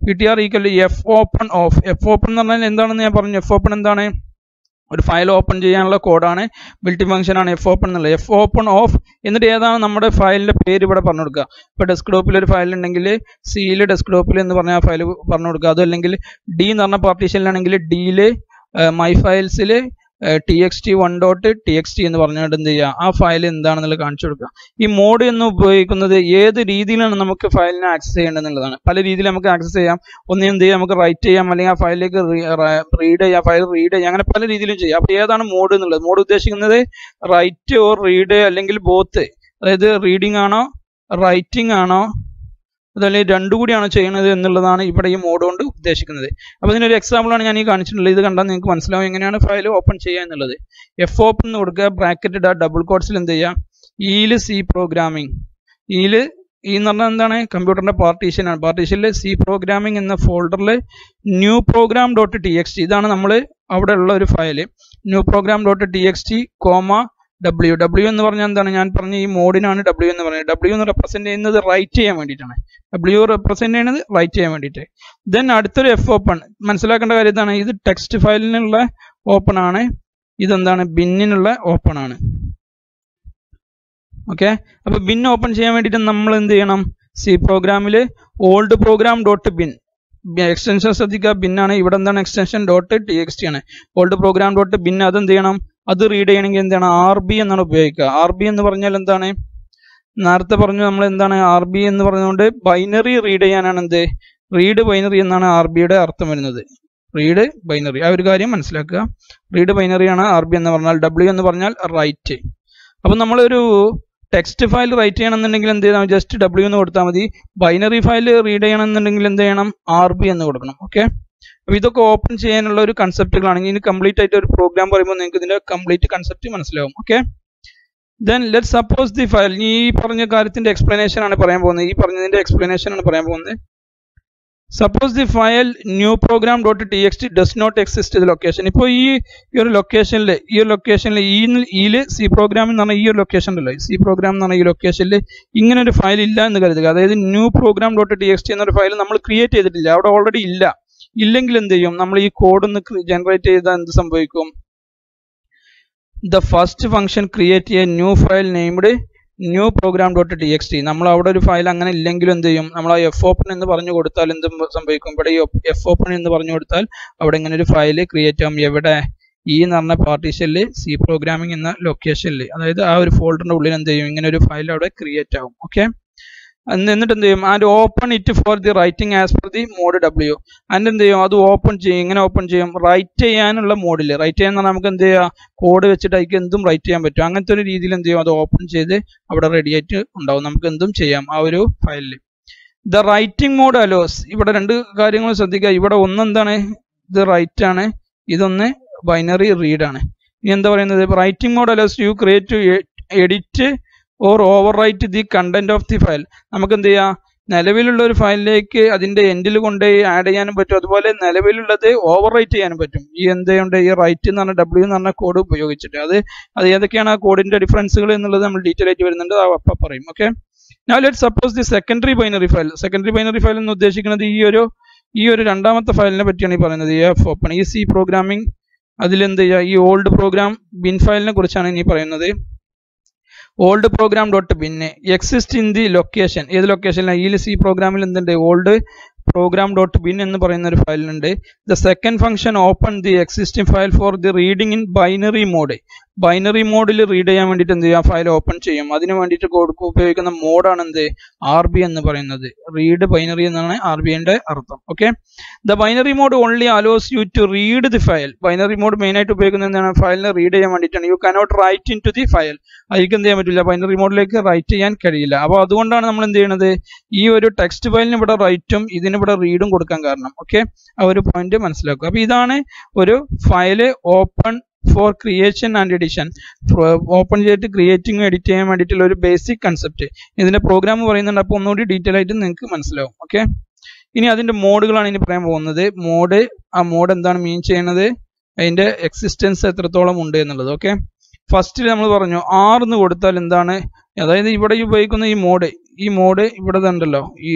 P T R equal F open of F open എന്ന് പറഞ്ഞാൽ എന്താണെന്ന് ഞാൻ പറഞ്ഞു എഫ് ഓപ്പൺ എന്താണ് ഒരു ഫയൽ ഓപ്പൺ ചെയ്യാനുള്ള കോഡാണ് ബിൽറ്റ് ഫംഗ്ഷൻ ആണ് എഫ് ഓപ്പൺ എന്നുള്ളത് എഫ് ഓപ്പൺ ഓഫ് എന്നിട്ട് ഏതാണ് നമ്മുടെ ഫയലിന്റെ പേര് ഇവിടെ പറഞ്ഞു കൊടുക്കുക ഇപ്പോൾ ഡെസ്ക്ടോപ്പിൽ ഒരു ഫയൽ ഉണ്ടെങ്കിൽ സിയിൽ ഡെസ്ക്ടോപ്പിൽ എന്ന് പറഞ്ഞ ആ ഫയൽ പറഞ്ഞു കൊടുക്കുക അതല്ലെങ്കിൽ ഡി എന്ന് പറഞ്ഞ പാർട്ടീഷനിലാണെങ്കിൽ ഡിയിൽ മൈ ഫയൽസിൽ T X T one dot T X T എന്ന് പറഞ്ഞുകൊണ്ട് എന്ത് ചെയ്യുക ആ ഫയൽ എന്താണെന്നുള്ളത് കാണിച്ചു കൊടുക്കുക ഈ മോഡ് എന്ന് ഉപയോഗിക്കുന്നത് ഏത് രീതിയിലാണ് നമുക്ക് ഫയലിനെ ആക്സസ് ചെയ്യേണ്ടതെന്നുള്ളതാണ് പല രീതിയിൽ നമുക്ക് ആക്സസ് ചെയ്യാം ഒന്ന് എന്ത് ചെയ്യാം നമുക്ക് റൈറ്റ് ചെയ്യാം അല്ലെങ്കിൽ ആ ഫയലിലേക്ക് റീഡ് ചെയ്യാം ഫയൽ റീഡ് ചെയ്യാം അങ്ങനെ പല രീതിയിലും ചെയ്യാം അപ്പോൾ ഏതാണ് മോഡ് എന്നുള്ളത് മോഡ് ഉദ്ദേശിക്കുന്നത് റൈറ്റ് ഓർ റീഡ് അല്ലെങ്കിൽ ബോത്ത് അതായത് റീഡിംഗ് ആണോ റൈറ്റിംഗ് ആണോ അതല്ലെങ്കിൽ രണ്ടു കൂടിയാണോ ചെയ്യുന്നത് എന്നുള്ളതാണ് ഇവിടെ ഈ മോഡ് കൊണ്ട് ഉദ്ദേശിക്കുന്നത് അപ്പോൾ ഇതിനൊരു എക്സാമ്പിളാണ് ഞാൻ ഈ കാണിച്ചിട്ടുള്ളത് ഇത് കണ്ടാൽ നിങ്ങൾക്ക് മനസ്സിലാവും എങ്ങനെയാണ് ഫയൽ ഓപ്പൺ ചെയ്യുക എന്നുള്ളത് എഫ് ഓപ്പൺ എന്ന് കൊടുക്കുക ബ്രാക്കറ്റ് ഇടുക ഡബിൾ കോഡ്സിൽ എന്ത് ചെയ്യുക ഈല് സി പ്രോഗ്രാമിംഗ് ഈല് ഈ എന്ന് പറഞ്ഞാൽ എന്താണ് കമ്പ്യൂട്ടറിന്റെ പാർട്ടീഷൻ ആണ് പാർട്ടീഷനിൽ സി പ്രോഗ്രാമിംഗ് എന്ന ഫോൾഡറിൽ new program dot T X T ഇതാണ് നമ്മൾ അവിടെ ഉള്ള ഒരു file new program dot T X T comma W W എന്ന് പറഞ്ഞാൽ എന്താണ് ഞാൻ പറഞ്ഞ ഈ മോഡിനാണ് ഡബ്ല്യു എന്ന് പറയുന്നത് ഡബ്ല്യു എന്ന് റെപ്രസെന്റ് ചെയ്യുന്നത് റൈറ്റ് ചെയ്യാൻ വേണ്ടിയിട്ടാണ് ഡബ്ല്യു റെപ്രസെന്റ് ചെയ്യുന്നത് റൈറ്റ് ചെയ്യാൻ വേണ്ടിയിട്ട് ദെൻ അടുത്തൊരു എഫ് ഓപ്പൺ മനസ്സിലാക്കേണ്ട കാര്യം ഇതാണ് ഇത് ടെക്സ്റ്റ് ഫയലിനുള്ള ഓപ്പൺ ആണ് ഇതെന്താണ് ബിന്നിനുള്ള ഓപ്പൺ ആണ് ഓക്കെ അപ്പൊ ബിൻ ഓപ്പൺ ചെയ്യാൻ വേണ്ടിയിട്ട് നമ്മൾ എന്ത് ചെയ്യണം സി പ്രോഗ്രാമിൽ old program dot bin extension ശ്രദ്ധിക്കുക ബിന്നാണ് ഇവിടെ എന്താണ് extension dot T X T ആണ് ഓൾഡ് പ്രോഗ്രാം ഡോട്ട് ബിൻ അത് എന്ത് ചെയ്യണം അത് റീഡ് ചെയ്യണമെങ്കിൽ എന്താണ് ആർ ബി എന്നാണ് ഉപയോഗിക്കുക ആർ ബി എന്ന് പറഞ്ഞാൽ എന്താണ് നേരത്തെ പറഞ്ഞു നമ്മൾ എന്താണ് ആർ ബി എന്ന് പറഞ്ഞുകൊണ്ട് ബൈനറി റീഡ് ചെയ്യാനാണ് എന്ത് റീഡ് ബൈനറി എന്നാണ് ആർ ബിയുടെ അർത്ഥം വരുന്നത് റീഡ് ബൈനറി ആ ഒരു കാര്യം മനസ്സിലാക്കുക റീഡ് ബൈനറി ആണ് ആർ ബി എന്ന് പറഞ്ഞാൽ ഡബ്ല്യു എന്ന് പറഞ്ഞാൽ റൈറ്റ് അപ്പം നമ്മളൊരു ടെക്സ്റ്റ് ഫയൽ റൈറ്റ് ചെയ്യണമെന്നുണ്ടെങ്കിൽ എന്ത് ചെയ്യണം ജസ്റ്റ് ഡബ്ല്യു എന്ന് കൊടുത്താൽ മതി ബൈനറി ഫയൽ റീഡ് ചെയ്യണമെന്നുണ്ടെങ്കിൽ എന്ത് ചെയ്യണം ആർ ബി എന്ന് കൊടുക്കണം ഓക്കെ അപ്പോൾ ഇതൊക്കെ ഓപ്പൺ ചെയ്യാനുള്ള ഒരു കൺസെപ്റ്റുകളാണെങ്കിൽ ഇനി കംപ്ലീറ്റ് ആയിട്ട് ഒരു പ്രോഗ്രാം പറയുമ്പോൾ നിങ്ങൾക്ക് ഇതിന്റെ കംപ്ലീറ്റ് കൺസെപ്റ്റ് മനസ്സിലാവും okay then let suppose the file ഈ പറഞ്ഞ കാര്യത്തിന്റെ എക്സ്പ്ലനേഷൻ ആണ് പറയാൻ പോകുന്നത് ഈ പറഞ്ഞതിന്റെ എക്സ്പ്ലനേഷൻ ആണ് പറയാൻ പോകുന്നത് suppose the file new program dot T X T does not exist ഇത് ലൊക്കേഷൻ ഇപ്പോൾ ഈ ഈ ഒരു ലൊക്കേഷനിൽ ഈ ഒരു ലൊക്കേഷനിൽ ഈ ഈല് സി പ്രോഗ്രാം എന്ന് പറഞ്ഞ ഈ ഒരു ലൊക്കേഷൻ ഉണ്ടല്ലോ സി പ്രോഗ്രാം എന്ന് പറഞ്ഞ ഈ ലൊക്കേഷനിൽ ഇങ്ങനെ ഒരു ഫയൽ ഇല്ല എന്ന് കരുതുക അതായത് new program dot T X T എന്നൊരു ഫയൽ നമ്മൾ ക്രിയേറ്റ് ചെയ്തിട്ടില്ല അവിടെ ഓൾറെഡി ഇല്ല ഇല്ലെങ്കിൽ എന്ത് ചെയ്യും നമ്മൾ ഈ കോഡ് ഒന്ന് ജനറേറ്റ് ചെയ്താൽ എന്ത് സംഭവിക്കും the first function create a new file named new program dot T X T നമ്മൾ അവിടെ ഒരു ഫയൽ അങ്ങനെ ഇല്ലെങ്കിലും എന്ത് ചെയ്യും നമ്മൾ ആ എഫ് ഓപ്പൺ എന്ന് പറഞ്ഞു കൊടുത്താൽ എന്ത് സംഭവിക്കും ഇവിടെ ഈ എഫ് ഓപ്പൺ എന്ന് പറഞ്ഞു കൊടുത്താൽ അവിടെ ഇങ്ങനെ ഒരു ഫയൽ ക്രിയേറ്റ് ആവും എവിടെ ഈ എന്ന് പറഞ്ഞ പാർട്ടീഷനിൽ സി പ്രോഗ്രാമിംഗ് എന്ന ലൊക്കേഷനിൽ അതായത് ആ ഒരു ഫോൾഡറിന്റെ ഉള്ളിൽ എന്ത് ചെയ്യും ഇങ്ങനെ ഒരു ഫയൽ അവിടെ ക്രിയേറ്റ് ആവും ഓക്കെ എന്നിട്ട് എന്ത് ചെയ്യും and open it for the writing as per the mode W and എന്ത് ചെയ്യും അത് ഓപ്പൺ ചെയ്യും ഇങ്ങനെ ഓപ്പൺ ചെയ്യും റൈറ്റ് ചെയ്യാനുള്ള മോഡിൽ റൈറ്റ് ചെയ്യാൻ നമുക്ക് എന്ത് ചെയ്യാം കോഡ് വെച്ചിട്ട് അതിക്ക് എന്തും റൈറ്റ് ചെയ്യാൻ പറ്റും അങ്ങനത്തെ ഒരു രീതിയിൽ എന്ത് ചെയ്യും അത് ഓപ്പൺ ചെയ്ത് അവിടെ റെഡി ആയിട്ട് ഉണ്ടാവും നമുക്ക് എന്തും ചെയ്യാം ആ ഒരു ഫയലിൽ ദ റൈറ്റിംഗ് മോഡ് അലോസ് ഇവിടെ രണ്ട് കാര്യങ്ങൾ ശ്രദ്ധിക്കുക ഇവിടെ ഒന്ന് എന്താണ് ഇത് റൈറ്റ് ആണ് ഇതൊന്ന് ബൈനറി റീഡ് ആണ് ഇനി എന്താ പറയുന്നത് writing mode allows you create to edit or overwrite the content of the file നമുക്ക് എന്ത് ചെയ്യാം നിലവിലുള്ള ഒരു ഫയലിലേക്ക് അതിന്റെ എൻഡിൽ കൊണ്ട് ആഡ് ചെയ്യാനും പറ്റും അതുപോലെ നിലവിലുള്ളത് ഓവർ റൈറ്റ് ചെയ്യാനും പറ്റും ഈ എന്തുകൊണ്ട് ഈ റൈറ്റ് എന്ന് പറഞ്ഞ ഡബ്ല്യു എന്ന് പറഞ്ഞ കോഡ് ഉപയോഗിച്ചിട്ട് അത് അത് ഏതൊക്കെയാണ് ആ കോഡിന്റെ ഡിഫറൻസുകൾ എന്നുള്ളത് നമ്മൾ ഡീറ്റെയിൽ ആയിട്ട് വരുന്നുണ്ട് അത് അപ്പം പറയും ഓക്കെ ഞാൻ let suppose the secondary binary file secondary binary file എന്ന് ഉദ്ദേശിക്കുന്നത് ഈ ഒരു ഈ ഒരു രണ്ടാമത്തെ ഫയലിനെ പറ്റിയാണ് ഈ പറയുന്നത് എഫ് ഓപ്പൺ ഈ സി പ്രോഗ്രാമിംഗ് അതിലെന്ത് ചെയ്യുക ഈ ഓൾഡ് പ്രോഗ്രാം ബിൻ ഫയലിനെ കുറിച്ചാണ് ഇനി പറയുന്നത് ഓൾഡ് പ്രോഗ്രാം ഡോട്ട് പിന്നെ എക്സിസ്റ്റ് ഇൻ ദി ലൊക്കേഷൻ ഏത് ലൊക്കേഷനിലാണ് ഈ സി പ്രോഗ്രാമിൽ എന്തുണ്ട് ഓൾഡ് പ്രോഗ്രാം ഡോട്ട് ബിൻ എന്ന് പറയുന്ന ഒരു ഫയലുണ്ട് the second function open the existing file for the reading in binary mode binary മോഡിൽ റീഡ് ചെയ്യാൻ വേണ്ടിയിട്ട് എന്ത് ചെയ്യും ആ ഫയൽ ഓപ്പൺ ചെയ്യും അതിന് വേണ്ടിയിട്ട് കൊടുക്കും ഉപയോഗിക്കുന്ന മോഡാണ് എന്ത് ആർ ബി എന്ന് പറയുന്നത് റീഡ് ബൈനറി എന്നാണ് ആർ ബിന്റെ അർത്ഥം okay the binary mode only allows you to read the file binary mode main ആയിട്ട് ഉപയോഗിക്കുന്നത് എന്താണ് ഫയലിനെ റീഡ് ചെയ്യാൻ വേണ്ടിയിട്ടാണ് you cannot write into the file അതിലേക്ക് എന്ത് ചെയ്യാൻ പറ്റില്ല ബൈനറി മോഡിലേക്ക് റൈറ്റ് ചെയ്യാൻ കഴിയില്ല അപ്പോൾ അതുകൊണ്ടാണ് നമ്മൾ എന്ത് ചെയ്യുന്നത് ഈ ഒരു ടെക്സ്റ്റ് ഫയലിന് ഇവിടെ റൈറ്റും ഇതിന് ഇവിടെ റീഡും കൊടുക്കാൻ കാരണം ഓക്കെ ആ ഒരു പോയിന്റ് മനസ്സിലാക്കുക അപ്പോൾ ഇതാണ് ഒരു file open for creation and edition open ചെയ്തിട്ട് ക്രിയേറ്റിംഗ് എഡിറ്റ് ചെയ്യാൻ വേണ്ടിയിട്ടുള്ള ഒരു ബേസിക് കൺസെപ്റ്റ് ഇതിന്റെ പ്രോഗ്രാം പറയുന്നുണ്ട് അപ്പോൾ ഒന്നുകൂടി ഡീറ്റെയിൽ ആയിട്ട് നിങ്ങൾക്ക് മനസ്സിലാവും ഓക്കെ ഇനി അതിന്റെ മോഡുകളാണ് ഇനി പറയാൻ പോകുന്നത് മോഡ് ആ മോഡ് എന്താണ് മീൻ ചെയ്യുന്നത് അതിന്റെ എക്സിസ്റ്റൻസ് എത്രത്തോളം ഉണ്ട് എന്നുള്ളത് ഓക്കെ ഫസ്റ്റിൽ നമ്മൾ പറഞ്ഞു ആർ എന്ന് കൊടുത്താൽ എന്താണ് അതായത് ഇവിടെ ഉപയോഗിക്കുന്ന ഈ മോഡ് ഈ മോഡ് ഇവിടെ ഉണ്ടല്ലോ ഈ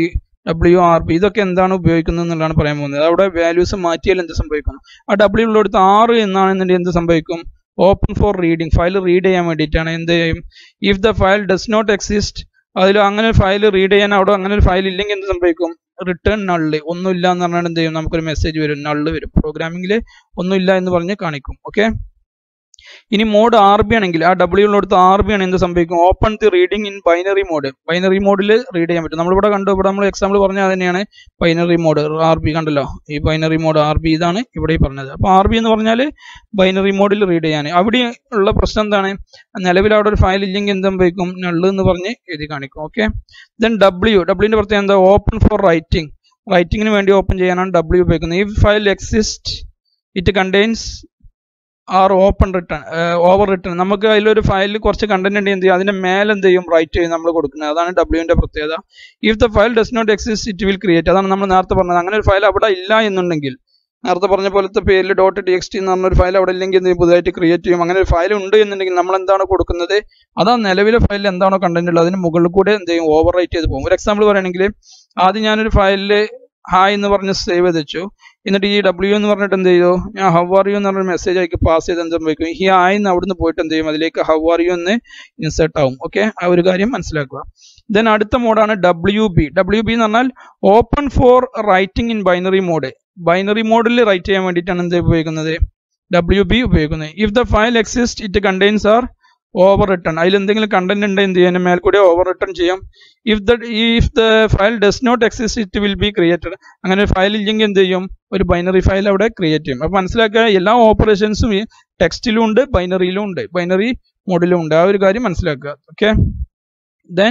ഡബ്ല്യു ആർ ബി ഇതൊക്കെ എന്താണ് ഉപയോഗിക്കുന്നത് എന്നുള്ളതാണ് പറയാൻ പോകുന്നത് അവിടെ വാല്യൂസ് മാറ്റിയാൽ എന്ത് സംഭവിക്കും ആ ഡബ്ല്യു ഉള്ളിടത്ത് ആറ് എന്നാണെന്നുണ്ടെങ്കിൽ എന്ത് സംഭവിക്കും open for reading file read ചെയ്യാൻ വേണ്ടിയിട്ടാണ് എന്ത് ചെയ്യും if the file does not exist അതിൽ അങ്ങനെ ഒരു ഫയൽ റീഡ് ചെയ്യാൻ അവിടെ അങ്ങനെ ഒരു ഫയൽ ഇല്ലെങ്കിൽ എന്ത് സംഭവിക്കും റിട്ടേൺ നള്ള് ഒന്നുമില്ല എന്ന് പറഞ്ഞാൽ എന്ത് ചെയ്യും നമുക്കൊരു മെസ്സേജ് വരും നള്ള് വരും പ്രോഗ്രാമിംഗിൽ ഒന്നുമില്ല എന്ന് പറഞ്ഞ് കാണിക്കും ഓക്കെ ഇനി മോഡ് ആർ ബി ആണെങ്കിൽ ആ ഡബ്ല്യു ഉള്ളിടത്ത് ആർ ബി ആണ് എന്ത് സംഭവിക്കും open the reading in binary mode binary മോഡിൽ റീഡ് ചെയ്യാൻ പറ്റും നമ്മളിവിടെ കണ്ടു ഇവിടെ നമ്മൾ എക്സാമ്പിൾ പറഞ്ഞാൽ തന്നെയാണ് ബൈനറി മോഡ് ആർ ബി കണ്ടല്ലോ ഈ ബൈനറി മോഡ് ആർ ബി ഇതാണ് ഇവിടെ ഈ പറഞ്ഞത് അപ്പോൾ ആർ ബി എന്ന് പറഞ്ഞാൽ ബൈനറി മോഡിൽ റീഡ് ചെയ്യാൻ അവിടെ ഉള്ള പ്രശ്നം എന്താണ് നിലവിൽ അവിടെ ഒരു ഫയൽ ഇല്ലെങ്കിൽ എന്ത് സംഭവിക്കും നള്ള് എന്ന് പറഞ്ഞ് എഴുതി കാണിക്കും ഓക്കെ ദെൻ ഡബ്ല്യു ഡബ്ല്യുവിന്റെ പ്രത്യേകം എന്താ ഓപ്പൺ ഫോർ റൈറ്റിംഗ് റൈറ്റിംഗിന് വേണ്ടി ഓപ്പൺ ചെയ്യാനാണ് ഡബ്ല്യു ഉപയോഗിക്കുന്നത് ഈ file exist it contains R open return over return നമുക്ക് അതിലൊരു ഫയലിൽ കുറച്ച് കണ്ടന്റ് ഉണ്ട് എന്ത് ചെയ്യും അതിന്റെ മേലെ എന്ത് ചെയ്യും റൈറ്റ് ചെയ്യും നമ്മൾ കൊടുക്കുന്നത് അതാണ് ഡബ്ല്യുവിന്റെ പ്രത്യേകത if the file does not exist it will create അതാണ് നമ്മൾ നേരത്തെ പറഞ്ഞത് അങ്ങനെ ഒരു ഫയൽ അവിടെ ഇല്ല എന്നുണ്ടെങ്കിൽ നേരത്തെ പറഞ്ഞ പോലത്തെ പേരിൽ ഡോട്ട് ടി എക്സ് ടി എന്ന് പറഞ്ഞ ഒരു ഫയൽ അവിടെ ഇല്ലെങ്കിൽ എന്ത് ചെയ്യും പുതുതായിട്ട് ക്രിയേറ്റ് ചെയ്യും അങ്ങനെ ഒരു ഫയൽ ഉണ്ട് എന്നുണ്ടെങ്കിൽ നമ്മൾ എന്താണ് കൊടുക്കുന്നത് അതാ നിലവിലെ ഫയലിൽ എന്താണോ കണ്ടന്റ് ഉള്ളത് അതിന് മുകളിൽ കൂടെ എന്ത് ചെയ്യും ഓവർ റൈറ്റ് ചെയ്ത് പോകും ഒരു എക്സാമ്പിൾ പറയുകയാണെങ്കിൽ ആദ്യം ഞാനൊരു ഫയലിൽ ഹായ് എന്ന് പറഞ്ഞ് സേവ് ചെയ്ത് വെച്ചു എന്നിട്ട് ഈ ഡബ്ല്യു എന്ന് പറഞ്ഞിട്ട് എന്ത് ചെയ്തു ഞാൻ ഹൗ ആർ യു എന്ന് പറഞ്ഞൊരു മെസ്സേജ് അയക്ക് പാസ് ചെയ്ത് എന്ത് സംഭവിക്കും ഈ ഹായ് എന്ന് അവിടുന്ന് പോയിട്ട് എന്ത് ചെയ്യും അതിലേക്ക് ഹൗ ആർ യു എന്ന് ഇൻസേർട്ട് ആവും ഓക്കെ ആ ഒരു കാര്യം മനസ്സിലാക്കുക ദെൻ അടുത്ത മോഡാണ് ഡബ്ല്യു ബി ഡബ്ല്യു ബി എന്ന് പറഞ്ഞാൽ open for writing in binary mode binary മോഡിൽ റൈറ്റ് ചെയ്യാൻ വേണ്ടിയിട്ടാണ് എന്ത് ഉപയോഗിക്കുന്നത് ഡബ്ല്യു ബി ഉപയോഗിക്കുന്നത് if the file exist it contains are overwritten അതിൽ എന്തെങ്കിലും കണ്ടന്റ് ഉണ്ട് എന്ത് ചെയ്യാൻ മേൽ കൂടെ ഓവർ റിട്ടേൺ ചെയ്യാം if the if the file does not exist it will be created അങ്ങനെ ഒരു ഫയൽ ഇല്ലെങ്കിൽ എന്ത് ചെയ്യും ഒരു ബൈനറി ഫയൽ അവിടെ ക്രിയേറ്റ് ചെയ്യും അപ്പൊ മനസ്സിലാക്കുക എല്ലാ ഓപ്പറേഷൻസും ഈ ടെക്സ്റ്റിലും ഉണ്ട് ബൈനറിയിലും ഉണ്ട് ബൈനറി മോഡിലും ഉണ്ട് ആ ഒരു കാര്യം മനസ്സിലാക്കുക ഓക്കെ ദെൻ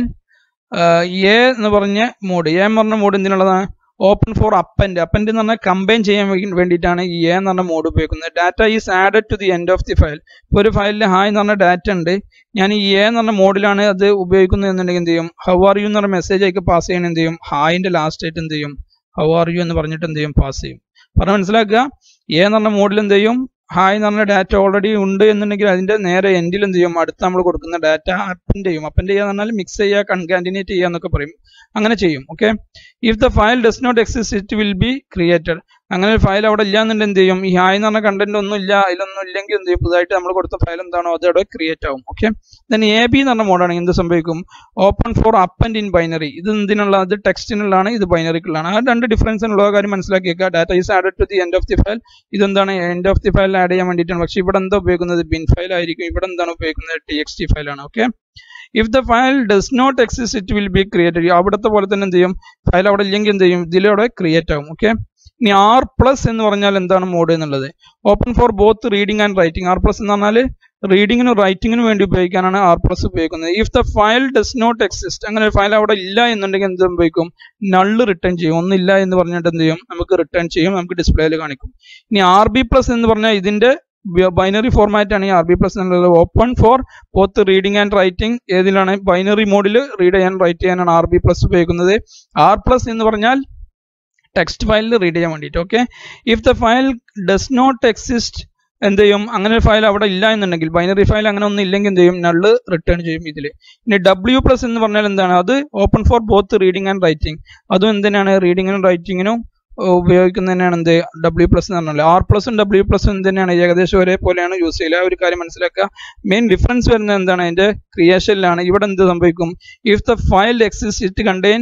എ എന്ന് പറഞ്ഞ മോഡ് എ എന്ന് പറഞ്ഞ മോഡ് എന്തിനുള്ളതാണ് ഓപ്പൺ ഫോർ അപ്പൻഡ് അപ്പൻഡ് എന്ന് പറഞ്ഞാൽ കമ്പൈൻ ചെയ്യാൻ വേണ്ടിയിട്ടാണ് ഈ എ എന്ന് പറഞ്ഞ മോഡ് ഉപയോഗിക്കുന്നത് data is added to the end of the file ഇപ്പോൾ ഒരു ഫയലിൽ ഹായ് എന്ന് പറഞ്ഞ ഡാറ്റ ഉണ്ട് ഞാൻ ഈ എ എന്ന് പറഞ്ഞ മോഡിലാണ് അത് ഉപയോഗിക്കുന്നത് എന്നുണ്ടെങ്കിൽ എന്ത് ചെയ്യും ഹൗ ആർ യു എന്ന് പറഞ്ഞ മെസ്സേജ് ആയിട്ട് പാസ് ചെയ്യണം എന്ത് ചെയ്യും ഹായിന്റെ ലാസ്റ്റ് ആയിട്ട് എന്ത് ചെയ്യും ഹൗ ആർ യു എന്ന് പറഞ്ഞിട്ട് എന്ത് ചെയ്യും പാസ് ചെയ്യും പറഞ്ഞ മനസ്സിലാക്കുക എ എന്ന് പറഞ്ഞ മോഡിൽ എന്ത് ചെയ്യും ഹായ് എന്ന് പറഞ്ഞ ഡാറ്റ ഓൾറെഡി ഉണ്ട് എന്നുണ്ടെങ്കിൽ അതിന്റെ നേരെ എൻഡിൽ എന്ത് ചെയ്യും അടുത്ത് നമ്മൾ കൊടുക്കുന്ന ഡാറ്റ അപ്പൻഡ് ചെയ്യും അപ്പൻഡ് ചെയ്യുക എന്ന് പറഞ്ഞാൽ മിക്സ് ചെയ്യുക കൺകാൻറ്റിനേറ്റ് ചെയ്യുക എന്നൊക്കെ പറയും അങ്ങനെ ചെയ്യും okay if the file does not exist it will be created അങ്ങനെ ഒരു ഫയൽ അവിടെ ഇല്ല എന്നുണ്ടെങ്കിൽ എന്ത് ചെയ്യും ഈ ഹായ് എന്ന് പറഞ്ഞ കണ്ടന്റ് ഒന്നും ഇല്ല അതിലൊന്നും ഇല്ലെങ്കിൽ എന്ത് ചെയ്യും പുതുതായിട്ട് നമ്മൾ കൊടുത്ത ഫയൽ എന്താണോ അത് അവിടെ ക്രിയേറ്റ് ആവും ഓക്കെ ദെൻ എ ബി എന്ന് പറഞ്ഞ മോഡാണെങ്കിൽ എന്ത് സംഭവിക്കും open for append in binary ഇത് എന്തിനുള്ള ഇത് ടെക്സ്റ്റിനുള്ളതാണ് ഇത് ബൈനറിക്കുള്ളതാണ് ആ രണ്ട് ഡിഫറൻസിനുള്ള കാര്യം മനസ്സിലാക്കിയേക്കുക data is added to the end of the file ഇതെന്താണ് end of the file add ചെയ്യാൻ വേണ്ടിയിട്ടാണ് പക്ഷേ ഇവിടെ എന്താ ഉപയോഗിക്കുന്നത് ബിൻ ഫയൽ ആയിരിക്കും ഇവിടെ എന്താണ് ഉപയോഗിക്കുന്നത് ടി എക്സ് ടി ഫയലാണ് okay if the file does not exist it will be created അവിടുത്തെ പോലെ തന്നെ എന്ത് ചെയ്യും ഫയൽ അവിടെ ഇല്ലെങ്കിൽ എന്ത് ചെയ്യും ഇതിലൂടെ ക്രിയേറ്റ് ആവും ഓക്കെ ഇനി ആർ പ്ലസ് എന്ന് പറഞ്ഞാൽ എന്താണ് മോഡ് എന്നുള്ളത് open for both reading and writing R plus എന്ന് പറഞ്ഞാൽ റീഡിങ്ങിനും റൈറ്റിങ്ങിനും വേണ്ടി ഉപയോഗിക്കാനാണ് ആർ പ്ലസ് ഉപയോഗിക്കുന്നത് if the file does not exist അങ്ങനെ ഒരു ഫയൽ അവിടെ ഇല്ല എന്നുണ്ടെങ്കിൽ എന്ത് സംഭവിക്കും നള്ള് റിട്ടേൺ ചെയ്യും ഒന്നില്ല എന്ന് പറഞ്ഞിട്ട് എന്ത് ചെയ്യും നമുക്ക് റിട്ടേൺ ചെയ്യും നമുക്ക് ഡിസ്പ്ലേയിൽ കാണിക്കും ഇനി ആർ ബി പ്ലസ് എന്ന് പറഞ്ഞാൽ ഇതിന്റെ ബൈനറി ഫോർമാറ്റ് ആണ് ഈ ആർ ബി പ്ലസ് എന്നുള്ളത് open for both reading and writing ഏതിലാണ് ബൈനറി മോഡിൽ റീഡ് ചെയ്യാൻ റൈറ്റ് ചെയ്യാനാണ് ആർ ബി പ്ലസ് ഉപയോഗിക്കുന്നത് ആർ പ്ലസ് എന്ന് പറഞ്ഞാൽ ടെക്സ്റ്റ് ഫയലിൽ റീഡ് ചെയ്യാൻ വേണ്ടിയിട്ട് okay if the file does not exist എന്ത് ചെയ്യും അങ്ങനെ ഒരു ഫയൽ അവിടെ ഇല്ല എന്നുണ്ടെങ്കിൽ ബൈനറി ഫയൽ അങ്ങനെ ഒന്നും ഇല്ലെങ്കിൽ എന്ത് ചെയ്യും നള്ള് റിട്ടേൺ ചെയ്യും ഇതിൽ ഇനി ഡബ്ല്യു പ്ലസ് എന്ന് പറഞ്ഞാൽ എന്താണ് അത് open for both reading and writing അതും എന്തിനാണ് റീഡിങ്ങിനും റൈറ്റിങ്ങിനും ഉപയോഗിക്കുന്നതന്നെയാണ് എന്ത് ഡബ്ല്യു പ്ലസ് എന്ന് പറഞ്ഞാൽ ആർ പ്ലസും ഡബ്ല്യു പ്ലസും എന്തിനാണ് ഏകദേശം ഒരേപോലെയാണ് യൂസ് ചെയ്യുക ആ ഒരു കാര്യം മനസ്സിലാക്കുക മെയിൻ ഡിഫറൻസ് വരുന്നത് എന്താണ് അതിന്റെ ക്രിയേഷനിലാണ് ഇവിടെ എന്ത് സംഭവിക്കും if the file exist it contain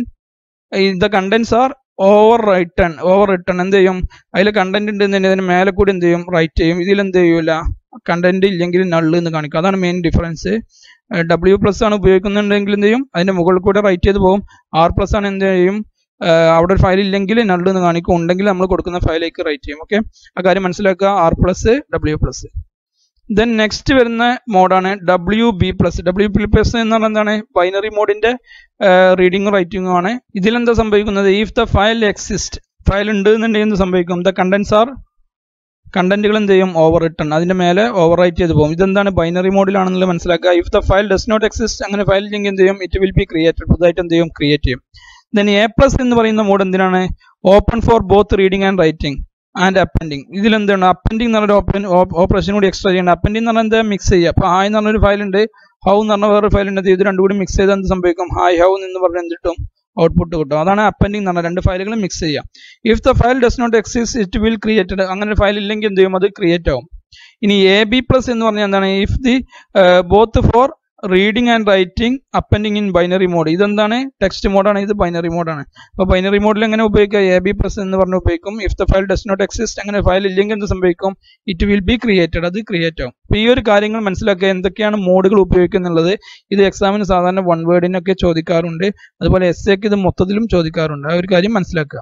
the contents are overwritten over overwritten എന്ത് ചെയ്യും അതിൽ കണ്ടന്റ് ഉണ്ടെന്നുണ്ടെങ്കിൽ അതിന് മേലെ കൂടി എന്ത് ചെയ്യും റൈറ്റ് ചെയ്യും ഇതിൽ എന്ത് ചെയ്യൂല കണ്ടന്റ് ഇല്ലെങ്കിൽ നള്ള് എന്ന് കാണിക്കും അതാണ് മെയിൻ ഡിഫറൻസ് ഡബ്ല്യു പ്ലസ് ആണ് ഉപയോഗിക്കുന്നുണ്ടെങ്കിൽ എന്ത് ചെയ്യും അതിന്റെ മുകളിൽ കൂടെ റൈറ്റ് ചെയ്ത് പോകും ആർ പ്ലസ് ആണ് എന്ത് ചെയ്യും അവിടെ ഒരു ഫയൽ ഇല്ലെങ്കിൽ നള്ള് എന്ന് കാണിക്കും ഉണ്ടെങ്കിൽ നമ്മൾ കൊടുക്കുന്ന ഫയലിലേക്ക് റൈറ്റ് ചെയ്യും ഓക്കെ ആ കാര്യം മനസ്സിലാക്കുക R plus W plus then next വരുന്ന മോഡാണ് W B plus W B plus എന്ന് പറഞ്ഞാൽ എന്താണ് ബൈനറി മോഡിന്റെ റീഡിങ്ങും റൈറ്റിംഗും ആണ് ഇതിലെന്താ സംഭവിക്കുന്നത് if the file exist file ഉണ്ട് എന്നുണ്ടെങ്കിൽ എന്ത് സംഭവിക്കും ദ കണ്ടന്റ്സ് ആർ കണ്ടന്റുകൾ എന്ത് ചെയ്യും ഓവർ റിട്ടേൺ അതിന്റെ മേലെ ഓവർ റൈറ്റ് ചെയ്ത് പോകും ഇതെന്താണ് ബൈനറി മോഡിലാണെന്നുള്ളത് മനസ്സിലാക്കുക if the file does not exist അങ്ങനെ ഫയൽ ഇല്ലെങ്കിൽ എന്ത് ചെയ്യും ഇറ്റ് വിൽ ബി ക്രിയേറ്റഡ് പുതുതായിട്ട് എന്ത് ചെയ്യും ക്രിയേറ്റ് ചെയ്യും ദെൻ എ പ്ലസ് എന്ന് പറയുന്ന മോഡ് എന്തിനാണ് open for both reading and writing and appending ഇതിലെന്താണ് അപ്പൻഡിങ് എന്ന് പറഞ്ഞൊരു ഓപ്പൺ ഓപ്പറേഷൻ കൂടി എക്സ്ട്രാ ചെയ്യണം അപ്പൻഡിങ് എന്ന് പറഞ്ഞാൽ എന്താ മിക്സ് ചെയ്യുക അപ്പോൾ ഹായ് എന്ന് പറഞ്ഞൊരു ഫയൽ ഉണ്ട് ഹൗ എന്ന് പറഞ്ഞ വേറൊരു ഫയൽ ഉണ്ട് ഇത് രണ്ടും കൂടി മിക്സ് ചെയ്താൽ എന്ത് സംഭവിക്കും ഹായ് ഹൗ എന്ന് പറഞ്ഞ് എന്തിട്ടും ഔട്ട്പുട്ട് കിട്ടും അതാണ് അപ്പൻഡിങ് എന്ന് പറഞ്ഞാൽ രണ്ട് ഫയലുകൾ മിക്സ് ചെയ്യാം if the file does not exist it will created അങ്ങനെ ഒരു ഫയൽ ഇല്ലെങ്കിൽ എന്ത് ചെയ്യും അത് ക്രിയേറ്റ് ആവും ഇനി എ ബി പ്ലസ് എന്ന് പറഞ്ഞാൽ എന്താണ് if the both for reading and writing appending in binary mode ഇതെന്താണ് ടെക്സ്റ്റ് മോഡാണ് ഇത് ബൈനറി മോഡാണ് അപ്പോൾ ബൈനറി മോഡിൽ എങ്ങനെ ഉപയോഗിക്കുക എ ബി പ്ലസ് എന്ന് പറഞ്ഞ് ഉപയോഗിക്കും if the file does not exist അങ്ങനെ ഫയൽ ഇല്ലെങ്കിൽ എന്ത് സംഭവിക്കും ഇറ്റ് വിൽ ബി ക്രിയേറ്റഡ് അത് ക്രിയേറ്റ് ആവും അപ്പോൾ ഈ ഒരു കാര്യങ്ങൾ മനസ്സിലാക്കുക എന്തൊക്കെയാണ് മോഡുകൾ ഉപയോഗിക്കുന്നുള്ളത് ഇത് എക്സാമിന് സാധാരണ വൺ വേർഡിനൊക്കെ ചോദിക്കാറുണ്ട് അതുപോലെ എസ് എക്ക് ഇത് മൊത്തത്തിലും ചോദിക്കാറുണ്ട് ആ ഒരു കാര്യം മനസ്സിലാക്കുക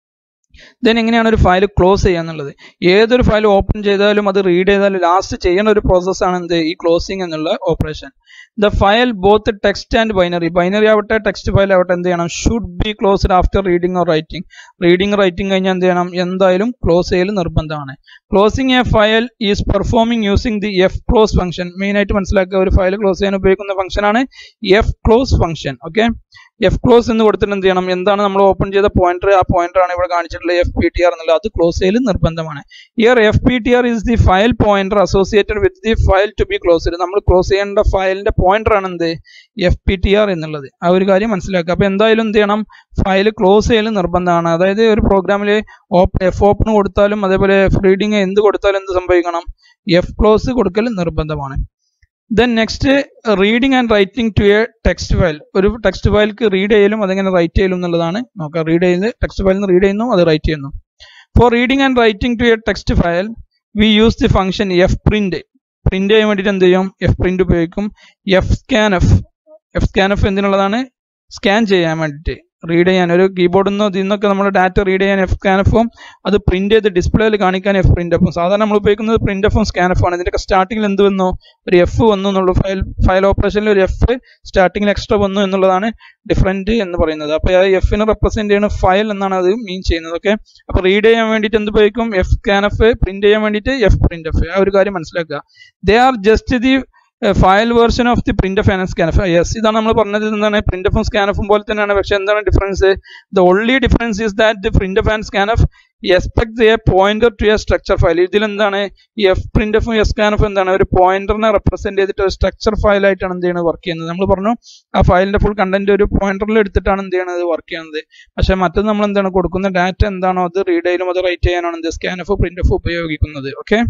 ദെൻ എങ്ങനെയാണ് ഒരു ഫയൽ ക്ലോസ് ചെയ്യാന്നുള്ളത് ഏതൊരു ഫയൽ ഓപ്പൺ ചെയ്താലും അത് റീഡ് ചെയ്താലും ലാസ്റ്റ് ചെയ്യുന്ന ഒരു പ്രോസസ്സാണ് എന്ത് ഈ ക്ലോസിംഗ് എന്നുള്ള operation the file both text and binary binary ആവട്ടെ ടെക്സ്റ്റ് ഫയൽ ആവട്ടെ എന്ത് ചെയ്യണം should be closed after reading or writing reading writing കഴിഞ്ഞാൽ എന്ത് ചെയ്യണം എന്തായാലും ക്ലോസ് ചെയ്യൽ നിർബന്ധമാണ് closing a file is performing using the F close function main ആയിട്ട് മനസ്സിലാക്കുക ഒരു ഫയൽ ക്ലോസ് ചെയ്യാൻ ഉപയോഗിക്കുന്ന ഫംഗ്ഷനാണ് F close function okay F close എന്ന് കൊടുത്തിട്ട് എന്ത് ചെയ്യണം എന്താണ് നമ്മൾ ഓപ്പൺ ചെയ്ത പോയിന്റർ ആ പോയിന്റർ ആണ് ഇവിടെ കാണിച്ചിട്ടുള്ള എഫ് പി ടി ആർ എന്നുള്ളത് അത് ക്ലോസ് ചെയ്യൽ നിർബന്ധമാണ് here F P T R is the file pointer associated with the file to be closed നമ്മൾ ക്ലോസ് ചെയ്യേണ്ട ഫയലിന്റെ പോയിന്റർ ആണ് എന്ത് എഫ് പി ടി ആർ എന്നുള്ളത് ആ ഒരു കാര്യം മനസ്സിലാക്കുക അപ്പൊ എന്തായാലും എന്ത് ചെയ്യണം ഫയൽ ക്ലോസ് ചെയ്യൽ നിർബന്ധമാണ് അതായത് ഒരു പ്രോഗ്രാമിൽ എഫ് ഓപ്പൺ കൊടുത്താലും അതേപോലെ എഫ് റീഡിങ് എന്ത് കൊടുത്താലും എന്ത് സംഭവിക്കണം എഫ് ക്ലോസ് കൊടുക്കൽ നിർബന്ധമാണ് then next reading and writing to a text file ഒരു ടെക്സ്റ്റ് ഫയൽക്ക് റീഡ് ചെയ്യലും അതെങ്ങനെ റൈറ്റ് ചെയ്യലും എന്നുള്ളതാണ് നോക്കാം റീഡ് ചെയ്ത് ടെക്സ്റ്റ് ഫയലിൽ നിന്ന് റീഡ് ചെയ്യുന്നു അത് റൈറ്റ് ചെയ്യുന്നു for reading and writing to a text file we use the function F print print ചെയ്യാൻ വേണ്ടിയിട്ട് എന്ത് ചെയ്യും എഫ് പ്രിന്റ് ഉപയോഗിക്കും F scan F F scan F എന്തിനുള്ളതാണ് സ്കാൻ ചെയ്യാൻ വേണ്ടിയിട്ട് റീഡ് ചെയ്യാൻ ഒരു കീബോർഡിൽ നിന്നോ ഇതിൽ നിന്നൊക്കെ നമ്മൾ ഡാറ്റ റീഡ് ചെയ്യാൻ എഫ് സ്കാനഫും അത് പ്രിന്റ് ചെയ്ത് ഡിസ്പ്ലേയിൽ കാണിക്കാൻ എഫ് പ്രിന്റ് എഫും സാധാരണ നമ്മൾ ഉപയോഗിക്കുന്നത് പ്രിന്റ് എഫും സ്കാനഫും ആണ് ഇതിന്റെ സ്റ്റാർട്ടിങ്ങിൽ എന്ത് വന്നു ഒരു എഫ് വന്നു എന്നുള്ള ഫയൽ ഫയൽ ഓപ്പറേഷനിൽ ഒരു എഫ് സ്റ്റാർട്ടിങ്ങിൽ എക്സ്ട്രാ വന്നു എന്നുള്ളതാണ് ഡിഫറൻറ്റ് എന്ന് പറയുന്നത് അപ്പോൾ ആ എഫിനെ റെപ്രസെന്റ് ചെയ്യുന്ന ഫയൽ എന്നാണ് അത് മീൻ ചെയ്യുന്നത് ഓക്കെ അപ്പോൾ റീഡ് ചെയ്യാൻ വേണ്ടിയിട്ട് എന്ത് ഉപയോഗിക്കും എഫ് സ്കാനഫ് പ്രിന്റ് ചെയ്യാൻ വേണ്ടിയിട്ട് എഫ് പ്രിന്റ് എഫ് ആ ഒരു കാര്യം മനസ്സിലാക്കുക they are just the file version of the printf and scanf yes ഇതാണ് നമ്മൾ പറഞ്ഞത് എന്താണ് പ്രിന്റ് ഓഫും സ്കാനഫും പോലെ തന്നെയാണ് പക്ഷെ എന്താണ് difference the only difference is that the printf and scanf expect a pointer to a structure file ഇതിൽ എന്താണ് ഈ എഫ് പ്രിന്റ് എഫും എസ് സ്കാനഫും എന്താണ് ഒരു പോയിന്ററിനെ റെപ്രസെന്റ് ചെയ്തിട്ട് ഒരു സ്ട്രക്ചർ ഫയലായിട്ടാണ് എന്ത് ചെയ്യുന്നത് വർക്ക് ചെയ്യുന്നത് നമ്മൾ പറഞ്ഞു ആ ഫയലിന്റെ ഫുൾ കണ്ടന്റ് ഒരു പോയിന്ററിൽ എടുത്തിട്ടാണ് എന്ത് ചെയ്യുന്നത് വർക്ക് ചെയ്യുന്നത് പക്ഷെ മറ്റത് നമ്മൾ എന്താണ് കൊടുക്കുന്ന ഡാറ്റ എന്താണോ അത് റീഡ് ചെയ്യാനും അത് റൈറ്റ് ചെയ്യാനാണ് എന്ത് സ്കാനഫ് പ്രിന്റ് എഫ് ഉപയോഗിക്കുന്നത് ഓക്കെ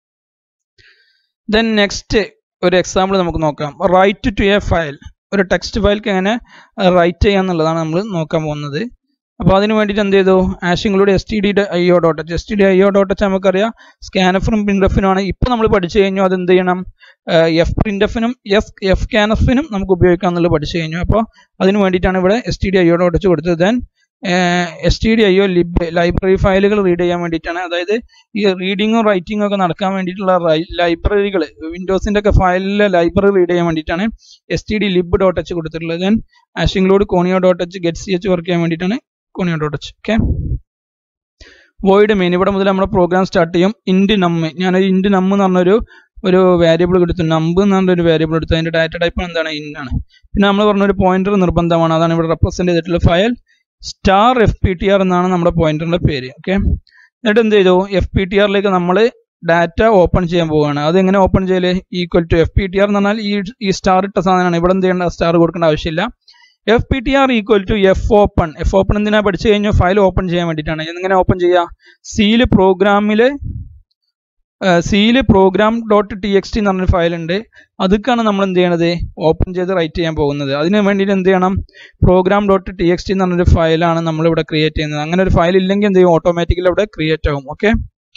ദെൻ നെക്സ്റ്റ് ഒരു എക്സാമ്പിൾ നമുക്ക് നോക്കാം റൈറ്റ് ടു എ ഫയൽ ഒരു ടെക്സ്റ്റ് ഫയൽക്ക് എങ്ങനെ റൈറ്റ് ചെയ്യാന്നുള്ളതാണ് നമ്മൾ നോക്കാൻ പോകുന്നത് അപ്പോൾ അതിന് വേണ്ടിയിട്ട് എന്ത് ചെയ്തു hash include S T D I O dot H S T D I O dot H നമുക്കറിയാം സ്കാനഫറും പ്രിന്റഫിനുമാണ് ഇപ്പോൾ നമ്മൾ പഠിച്ചു കഴിഞ്ഞു അത് എന്ത് ചെയ്യണം എഫ് പ്രിന്റഫിനും എഫ് എഫ് സ്കാനഫിനും നമുക്ക് ഉപയോഗിക്കാം എന്നുള്ളത് പഠിച്ചു കഴിഞ്ഞു അപ്പോൾ അതിന് വേണ്ടിയിട്ടാണ് ഇവിടെ S T D I O dot H കൊടുത്തത് then S T D I O lib library ഫയലുകൾ റീഡ് ചെയ്യാൻ വേണ്ടിയിട്ടാണ് അതായത് ഈ റീഡിങ്ങും റൈറ്റിങ്ങും ഒക്കെ നടക്കാൻ വേണ്ടിയിട്ടുള്ള ലൈബ്രറികൾ വിൻഡോസിന്റെ ഒക്കെ ഫയലിലെ ലൈബ്രറി റീഡ് ചെയ്യാൻ വേണ്ടിയിട്ടാണ് S T D lib dot H കൊടുത്തിട്ടുള്ളത് then hash include conio dot H get C H work ചെയ്യാൻ വേണ്ടിയിട്ടാണ് conio dot H okay void main ഇവിടെ മുതൽ നമ്മുടെ പ്രോഗ്രാം സ്റ്റാർട്ട് ചെയ്യും ഇൻഡ് നമ്മ് ഞാൻ ഇൻഡ് നമ്മ് എന്ന് പറഞ്ഞൊരു ഒരു വേരിയബിൾ എടുത്തു നമ്പ് എന്ന് പറഞ്ഞൊരു വേരിയബിൾ എടുത്തു അതിന്റെ ഡാറ്റ ടൈപ്പ് എന്താണ് ഇൻ ആണ് പിന്നെ നമ്മൾ പറഞ്ഞ ഒരു പോയിന്റർ നിർബന്ധമാണ് അതാണ് ഇവിടെ റെപ്രസെന്റ് ചെയ്തിട്ടുള്ള file star F P T R എന്നാണ് നമ്മുടെ പോയിന്ററിന്റെ പേര് ഓക്കെ എന്നിട്ട് എന്ത് ചെയ്തു എഫ് പി ടി ആറിലേക്ക് നമ്മൾ ഡാറ്റ ഓപ്പൺ ചെയ്യാൻ പോവുകയാണ് അത് എങ്ങനെ ഓപ്പൺ ചെയ്യല് equal to F P T R എന്ന് പറഞ്ഞാൽ ഈ ഈ സ്റ്റാർ ഇട്ട സാധനമാണ് ഇവിടെ എന്ത് ചെയ്യേണ്ട സ്റ്റാർ കൊടുക്കേണ്ട ആവശ്യമില്ല F P T R equal to F open F open എന്തിനാ പഠിച്ചു കഴിഞ്ഞാൽ ഫയൽ ഓപ്പൺ ചെയ്യാൻ വേണ്ടിയിട്ടാണ് എങ്ങനെ ഓപ്പൺ ചെയ്യുക സീല് പ്രോഗ്രാമിൽ സീല് program dot T X T എന്ന് പറഞ്ഞൊരു ഫയൽ ഉണ്ട് അതൊക്കെയാണ് നമ്മൾ എന്ത് ചെയ്യണത് ഓപ്പൺ ചെയ്ത് റൈറ്റ് ചെയ്യാൻ പോകുന്നത് അതിന് വേണ്ടിയിട്ട് എന്ത് ചെയ്യണം program dot T X T എന്ന് പറഞ്ഞൊരു ഫയലാണ് നമ്മൾ ഇവിടെ ക്രിയേറ്റ് ചെയ്യുന്നത് അങ്ങനെ ഒരു ഫയൽ ഇല്ലെങ്കിൽ എന്ത് ചെയ്യും ഓട്ടോമാറ്റിക്കലി അവിടെ ക്രിയേറ്റ് ആവും ഓക്കെ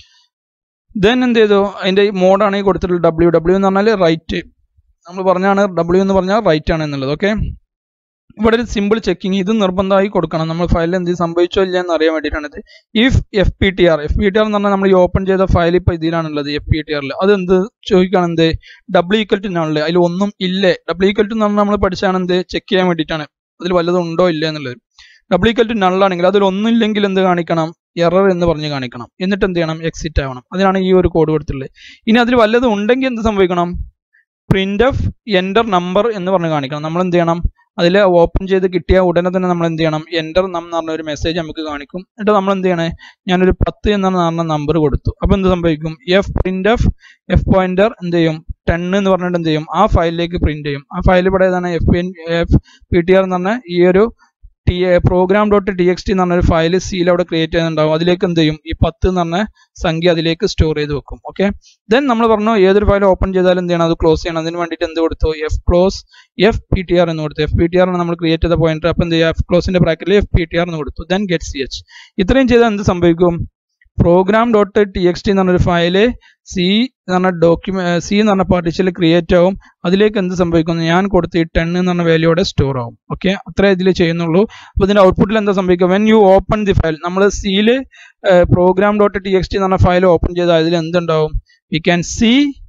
ദെൻ എന്ത് ചെയ്തു അതിന്റെ മോഡാണ് ഈ കൊടുത്തിട്ടുള്ളത് ഡബ്ല്യു ഡബ്ല്യു എന്ന് പറഞ്ഞാൽ റൈറ്റ് നമ്മൾ പറഞ്ഞാണ് ഡബ്ല്യു എന്ന് പറഞ്ഞാൽ റൈറ്റ് ആണ് എന്നുള്ളത് ഓക്കെ ഇവിടെ ഒരു സിമ്പിൾ ചെക്കിങ് ഇത് നിർബന്ധമായി കൊടുക്കണം നമ്മൾ ഫയലിൽ എന്ത് സംഭവിച്ചോ ഇല്ല എന്ന് അറിയാൻ വേണ്ടിയിട്ടാണ് ഇത് if F P T R F P T R എന്ന് പറഞ്ഞാൽ നമ്മൾ ഈ ഓപ്പൺ ചെയ്ത ഫയൽ ഇപ്പോൾ ഇതിലാണുള്ളത് എഫ് പി ടി ആറിൽ അത് എന്ത് ചോദിക്കുകയാണ് എന്ത് ഡബ്ല്യു ഈക്വൽ ടു നാളിൽ അതിൽ ഒന്നും ഇല്ലേ ഡബ്ല്യു ഈക്വൽ ടു എന്ന് നമ്മൾ പഠിച്ചാണ് എന്ത് ചെക്ക് ചെയ്യാൻ വേണ്ടിയിട്ടാണ് അതിൽ വല്ലതും ഉണ്ടോ ഇല്ല എന്നുള്ളത് ഡബ്ല്യു ഈക്വൽ ടു നള്ളാണെങ്കിൽ അതിൽ ഒന്നും ഇല്ലെങ്കിൽ എന്ത് കാണിക്കണം എറർ എന്ന് പറഞ്ഞ് കാണിക്കണം എന്നിട്ട് എന്ത് ചെയ്യണം എക്സിറ്റ് ആവണം അതിനാണ് ഈ ഒരു കോഡ് കൊടുത്തിട്ടുള്ളത് ഇനി അതിൽ വല്ലതും ഉണ്ടെങ്കിൽ എന്ത് സംഭവിക്കണം പ്രിന്റ് ഓഫ് എൻ്റർ നമ്പർ എന്ന് പറഞ്ഞ് കാണിക്കണം നമ്മൾ എന്ത് ചെയ്യണം അതിൽ ഓപ്പൺ ചെയ്ത് കിട്ടിയ ഉടനെ തന്നെ നമ്മൾ എന്ത് ചെയ്യണം എൻ്റർ നം എന്ന് പറഞ്ഞ ഒരു മെസ്സേജ് നമുക്ക് കാണിക്കും എന്നിട്ട് നമ്മൾ എന്ത് ചെയ്യണേ ഞാനൊരു പത്ത് എന്ന് പറഞ്ഞ നമ്പർ കൊടുത്തു അപ്പോൾ എന്ത് സംഭവിക്കും F printf F pointer എന്ത് ചെയ്യും ടെൻ എന്ന് പറഞ്ഞിട്ട് എന്ത് ചെയ്യും ആ ഫയലിലേക്ക് പ്രിന്റ് ചെയ്യും ആ ഫയൽ ഇവിടെ ഏതാണ് F P F P T R എന്ന് പറഞ്ഞ ഈ ഒരു T program dot T X T എന്ന് പറഞ്ഞ ഒരു ഫയൽ സിയിൽ അവിടെ ക്രിയേറ്റ് ചെയ്യുന്നുണ്ടാവും അതിലേക്ക് എന്ത് ചെയ്യും ഈ പത്ത് എന്ന് പറഞ്ഞ സംഖ്യ അതിലേക്ക് സ്റ്റോർ ചെയ്ത് വെക്കും ഓക്കെ ദെൻ നമ്മൾ പറഞ്ഞു ഏതൊരു ഫയൽ ഓപ്പൺ ചെയ്താലും എന്ത് ചെയ്യണം അത് ക്ലോസ് ചെയ്യണം അതിന് വേണ്ടിയിട്ട് എന്ത് കൊടുത്തു F close F P T R എന്ന് കൊടുത്തു എഫ് പി ടി ആർ നമ്മൾ ക്രിയേറ്റ് ചെയ്ത പോയിന്റ് അപ്പോൾ എന്ത് ചെയ്യുക എഫ് ക്ലോസിന്റെ ബ്രാക്കറ്റിൽ എഫ് പി ടി ആർ എന്ന് കൊടുത്തു ദെൻ ഗെറ്റ് സി എച്ച് ഇത്രയും ചെയ്താൽ എന്ത് സംഭവിക്കും program dot T X T എന്ന് പറഞ്ഞൊരു ഫയല് സി എന്ന് പറഞ്ഞ ഡോക്യുമെ സി എന്ന് പറഞ്ഞ പാർട്ടീഷനിൽ ക്രിയേറ്റ് ആവും അതിലേക്ക് എന്ത് സംഭവിക്കുന്നു ഞാൻ കൊടുത്ത ഈ ടെൻ എന്ന് പറഞ്ഞ വാല്യൂടെ സ്റ്റോർ ആവും ഓക്കെ അത്രേ ഇതിൽ ചെയ്യുന്നുള്ളൂ അപ്പോൾ ഇതിന്റെ ഔട്ട്പുട്ടിൽ എന്താ സംഭവിക്കുക when you open the file നമ്മൾ സിയിൽ program dot T X T എന്ന് പറഞ്ഞ ഫയൽ ഓപ്പൺ ചെയ്താൽ അതിൽ എന്തുണ്ടാവും we can see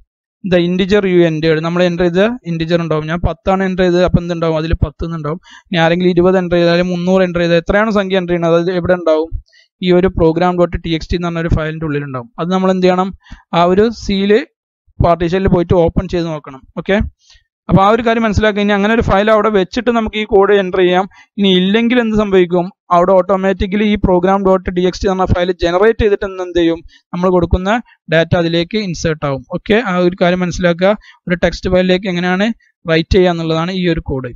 the integer you entered നമ്മൾ എൻ്റർ ചെയ്ത ഇൻഡിജർ ഉണ്ടാവും ഞാൻ പത്താണ് എൻ്റർ ചെയ്തത് അപ്പം എന്തുണ്ടാവും അതിൽ പത്ത് എന്നുണ്ടാവും ഇനി ആരെങ്കിലും ഇരുപത് എൻ്റർ ചെയ്താൽ മുന്നൂറ് എൻ്റർ ചെയ്താൽ എത്രയാണ് സംഖ്യ എൻ്റർ ചെയ്യുന്നത് അത് എവിടെ ഉണ്ടാവും ഈ ഒരു program dot T X T എന്ന് പറഞ്ഞ ഒരു ഫയലിൻ്റെ ഉള്ളിലുണ്ടാവും അത് നമ്മൾ എന്ത് ചെയ്യണം ആ ഒരു സീല് പാർട്ടീഷനിൽ പോയിട്ട് ഓപ്പൺ ചെയ്ത് നോക്കണം ഓക്കെ അപ്പോൾ ആ ഒരു കാര്യം മനസ്സിലാക്കുക ഇനി അങ്ങനെ ഒരു ഫയൽ അവിടെ വെച്ചിട്ട് നമുക്ക് ഈ കോഡ് എൻ്റർ ചെയ്യാം ഇനി ഇല്ലെങ്കിൽ എന്ത് സംഭവിക്കും അവിടെ ഓട്ടോമാറ്റിക്കലി ഈ program dot D X T എന്ന ഫയൽ ജനറേറ്റ് ചെയ്തിട്ട് എന്ത് ചെയ്യും നമ്മൾ കൊടുക്കുന്ന ഡാറ്റ അതിലേക്ക് ഇൻസേർട്ട് ആവും ഓക്കെ ആ ഒരു കാര്യം മനസ്സിലാക്കുക ഒരു ടെക്സ്റ്റ് ഫയലിലേക്ക് എങ്ങനെയാണ് റൈറ്റ് ചെയ്യുക എന്നുള്ളതാണ് ഈ ഒരു code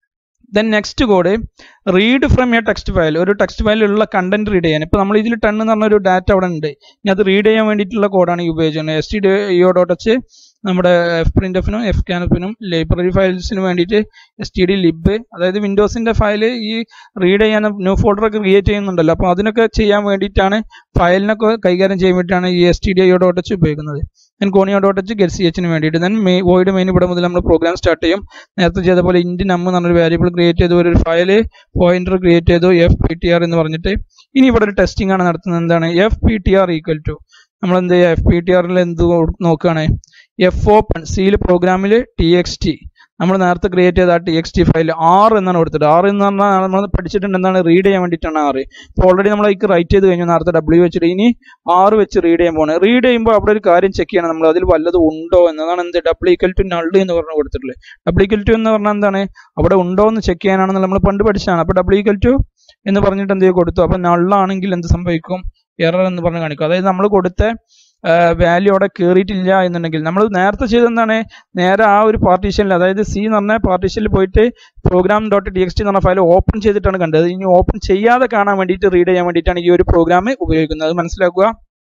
then next code read from a text file ഒരു ടെക്സ്റ്റ് ഫയലിലുള്ള കണ്ടന്റ് റീഡ് ചെയ്യാൻ ഇപ്പോൾ നമ്മൾ ഇതിൽ ടെൻ എന്ന് പറഞ്ഞ ഒരു ഡാറ്റ അവിടെ ഉണ്ട് ഇനി അത് റീഡ് ചെയ്യാൻ വേണ്ടിയിട്ടുള്ള കോഡാണ് ഈ ഉപയോഗിക്കുന്നത് S T D I O dot H നമ്മുടെ എഫ് പ്രിന്റഫിനും എഫ് കാനഫിനും ലൈബ്രറി ഫയൽസിന് വേണ്ടിയിട്ട് എസ് ടി ഡി ലിബ് അതായത് വിൻഡോസിന്റെ ഫയൽ ഈ റീഡ് ചെയ്യാൻ ന്യൂ ഫോൾഡർ ഒക്കെ ക്രിയേറ്റ് ചെയ്യുന്നുണ്ടല്ലോ അപ്പോൾ അതിനൊക്കെ ചെയ്യാൻ വേണ്ടിയിട്ടാണ് ഫയലിനൊക്കെ കൈകാര്യം ചെയ്യാൻ വേണ്ടിയിട്ടാണ് ഈ S T D I dot H ഉപയോഗിക്കുന്നത് then conio dot H get C എച്ചിന് വേണ്ടിയിട്ട് ദെൻ മേ വോയിഡ് മെയിൻ ഇവിടെ മുതൽ നമ്മൾ പ്രോഗ്രാം സ്റ്റാർട്ട് ചെയ്യും നേരത്തെ ചെയ്ത പോലെ ഇൻഡ് നം എന്നൊരു വേരിയബിൾ ക്രിയേറ്റ് ചെയ്തു ഒരു ഫയൽ പോയിന്റർ ക്രിയേറ്റ് ചെയ്തു എഫ് പി ടി ആർ എന്ന് പറഞ്ഞിട്ട് ഇനി ഇവിടെ ഒരു ടെസ്റ്റിംഗ് ആണ് നടത്തുന്നത് എന്താണ് F P T R equal to നമ്മൾ എന്ത് ചെയ്യുക എഫ് പി ടി ആറിൽ എന്ത് നോക്കുകയാണ് എഫ് ഓപ്പൺ സിയിൽ പ്രോഗ്രാമിൽ ടി എക്സ് ടി നമ്മൾ നേരത്തെ ക്രിയേറ്റ് ചെയ്ത ആ T X T file R എന്നാണ് കൊടുത്തത് ആർ എന്ന് പറഞ്ഞാൽ നമ്മൾ പഠിച്ചിട്ടുണ്ട് എന്താണ് റീഡ് ചെയ്യാൻ വേണ്ടിയിട്ടാണ് ആറ് ഇപ്പോൾ ഓൾറെഡി നമ്മൾ അതിക്ക് റൈറ്റ് ചെയ്ത് കഴിഞ്ഞു നേരത്തെ ഡബ്ല്യു വെച്ചിട്ട് ഇനി ആറ് വെച്ച് റീഡ് ചെയ്യാൻ പോകണം റീഡ് ചെയ്യുമ്പോൾ അവിടെ ഒരു കാര്യം ചെക്ക് ചെയ്യണം നമ്മൾ അതിൽ വല്ലതും ഉണ്ടോ എന്നതാണ് എന്ത് ഡബിൾ ഈക്വൽ ടു നള്ളി എന്ന് പറഞ്ഞു കൊടുത്തിട്ടുള്ളത് ഡബിൾ ഈക്വൽ ടു എന്ന് പറഞ്ഞാൽ എന്താണ് അവിടെ ഉണ്ടോ എന്ന് ചെക്ക് ചെയ്യാനാണെന്ന് നമ്മൾ പണ്ട് പഠിച്ചതാണ് അപ്പോൾ ഡബിൾ ഈക്വൽ ടു എന്ന് പറഞ്ഞിട്ട് എന്ത് കൊടുത്തു അപ്പോൾ നള്ളാണെങ്കിൽ എന്ത് സംഭവിക്കും എറർ എന്ന് പറഞ്ഞ് കാണിക്കും അതായത് നമ്മൾ കൊടുത്ത വാല്യൂ അവിടെ കയറിയിട്ടില്ല എന്നുണ്ടെങ്കിൽ നമ്മൾ നേരത്തെ ചെയ്തെന്താണ് നേരെ ആ ഒരു പാർട്ടീഷനിൽ അതായത് സി എന്ന് പറഞ്ഞ പാർട്ടീഷനിൽ പോയിട്ട് program dot T X T എന്ന് പറഞ്ഞ ഫയൽ ഓപ്പൺ ചെയ്തിട്ടാണ് കണ്ടത് ഇനി ഓപ്പൺ ചെയ്യാതെ കാണാൻ വേണ്ടിയിട്ട് റീഡ് ചെയ്യാൻ വേണ്ടിയിട്ടാണ് ഈ ഒരു പ്രോഗ്രാം ഉപയോഗിക്കുന്നത് അത് മനസ്സിലാക്കുക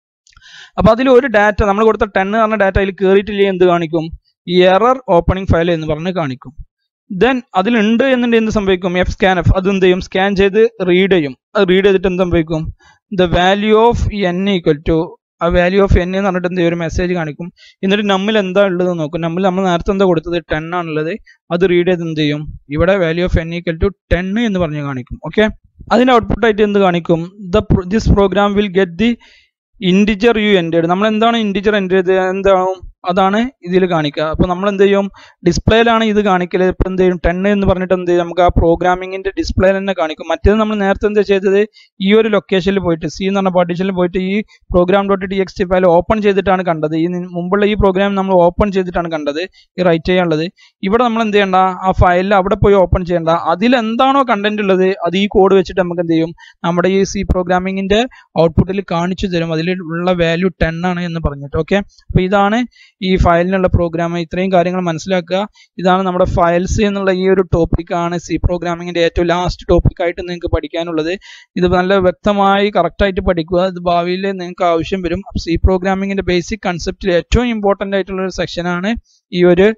അപ്പോൾ അതിൽ ഒരു ഡാറ്റ നമ്മൾ കൊടുത്ത ടെൻ എന്ന് പറഞ്ഞ ഡാറ്റ അതിൽ കയറിയിട്ടില്ല എന്ത് കാണിക്കും ഈ എറർ ഓപ്പണിംഗ് ഫയൽ എന്ന് പറഞ്ഞ് കാണിക്കും ദെൻ അതിലുണ്ട് എന്നുണ്ടെങ്കിൽ എന്ത് സംഭവിക്കും എഫ് സ്കാൻ എഫ് അത് എന്ത് ചെയ്യും സ്കാൻ ചെയ്ത് റീഡ് ചെയ്യും അത് റീഡ് ചെയ്തിട്ട് എന്ത് സംഭവിക്കും the value of N equal to ആ വാല്യൂ ഓഫ് എൻ എന്ന് പറഞ്ഞിട്ട് എന്ത് ചെയ്യും ഒരു മെസ്സേജ് കാണിക്കും എന്നിട്ട് നമ്മിൽ എന്താ ഉള്ളത് നോക്കും നമ്മിൽ നമ്മൾ നേരത്തെ എന്താ കൊടുത്തത് ടെൻ ആണുള്ളത് അത് റീഡ് ചെയ്ത് എന്ത് ചെയ്യും ഇവിടെ value of N equal to ten എന്ന് പറഞ്ഞ് കാണിക്കും ഓക്കെ അതിന്റെ ഔട്ട്പുട്ട് ആയിട്ട് എന്ത് കാണിക്കും the this program will get the integer you entered നമ്മൾ എന്താണ് ഇൻഡിജർ എൻ്റർ ചെയ്ത് എന്താവും അതാണ് ഇതിൽ കാണിക്കുക അപ്പോൾ നമ്മൾ എന്ത് ചെയ്യും ഡിസ്പ്ലേയിലാണ് ഇത് കാണിക്കല് ഇപ്പം എന്ത് ചെയ്യും ടെൻ എന്ന് പറഞ്ഞിട്ട് എന്ത് ചെയ്യും നമുക്ക് ആ പ്രോഗ്രാമിങ്ങിന്റെ ഡിസ്പ്ലേ തന്നെ കാണിക്കും മറ്റേത് നമ്മൾ നേരത്തെ എന്താ ചെയ്തത് ഈ ഒരു ലൊക്കേഷനിൽ പോയിട്ട് സി എന്ന് പറഞ്ഞ പാർട്ടീഷനിൽ പോയിട്ട് ഈ program dot T X T file open ചെയ്തിട്ടാണ് കണ്ടത് ഈ മുമ്പുള്ള ഈ പ്രോഗ്രാം നമ്മൾ ഓപ്പൺ ചെയ്തിട്ടാണ് കണ്ടത് ഈ റൈറ്റ് ചെയ്യാനുള്ളത് ഇവിടെ നമ്മൾ എന്ത് ചെയ്യണ്ട ആ ഫയലിൽ അവിടെ പോയി ഓപ്പൺ ചെയ്യണ്ട അതിൽ എന്താണോ കണ്ടന്റ് ഉള്ളത് അത് ഈ കോഡ് വെച്ചിട്ട് നമുക്ക് എന്ത് ചെയ്യും നമ്മുടെ ഈ സി പ്രോഗ്രാമിങ്ങിന്റെ ഔട്ട്പുട്ടിൽ കാണിച്ചു തരും അതിൽ ഉള്ള വാല്യൂ ടെൻ ആണ് എന്ന് പറഞ്ഞിട്ട് ഓക്കെ അപ്പോൾ ഇതാണ് ഈ ഫയലിനുള്ള പ്രോഗ്രാം ഇത്രയും കാര്യങ്ങൾ മനസ്സിലാക്കുക ഇതാണ് നമ്മുടെ ഫയൽസ് എന്നുള്ള ഈ ഒരു ടോപ്പിക്കാണ് സി പ്രോഗ്രാമിങ്ങിന്റെ ഏറ്റവും ലാസ്റ്റ് ടോപ്പിക്കായിട്ട് നിങ്ങൾക്ക് പഠിക്കാനുള്ളത് ഇത് നല്ല വ്യക്തമായി കറക്റ്റായിട്ട് പഠിക്കുക ഇത് ഭാവിയിൽ നിങ്ങൾക്ക് ആവശ്യം വരും സി പ്രോഗ്രാമിങ്ങിന്റെ ബേസിക് കൺസെപ്റ്റിൽ ഏറ്റവും ഇമ്പോർട്ടൻ്റ് ആയിട്ടുള്ള ഒരു സെക്ഷനാണ് ഈ ഒരു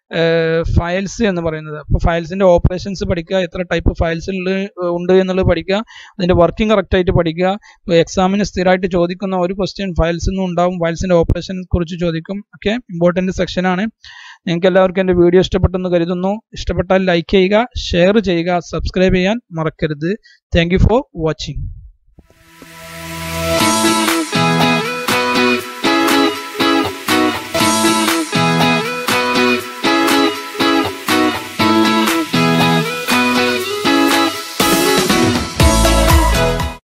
ഫയൽസ് എന്ന് പറയുന്നത് അപ്പോൾ ഫയൽസിന്റെ ഓപ്പറേഷൻസ് പഠിക്കുക എത്ര ടൈപ്പ് ഫയൽസ് ഉണ്ട് എന്നുള്ളത് പഠിക്കുക അതിന്റെ വർക്കിംഗ് കറക്റ്റ് ആയിട്ട് പഠിക്കുക എക്സാമിന് സ്ഥിരമായിട്ട് ചോദിക്കുന്ന ഒരു ക്വസ്റ്റ്യൻ ഫയൽസ് നിന്നും ഉണ്ടാവും ഫയൽസിന്റെ ഓപ്പറേഷൻ കുറിച്ച് ചോദിക്കും ഒക്കെ ഇമ്പോർട്ടന്റ് സെക്ഷനാണ് നിങ്ങൾക്ക് എല്ലാവർക്കും എൻ്റെ വീഡിയോ ഇഷ്ടപ്പെട്ടെന്ന് കരുതുന്നു ഇഷ്ടപ്പെട്ടാൽ ലൈക്ക് ചെയ്യുക ഷെയർ ചെയ്യുക സബ്സ്ക്രൈബ് ചെയ്യാൻ മറക്കരുത് താങ്ക് ഫോർ വാച്ചിങ്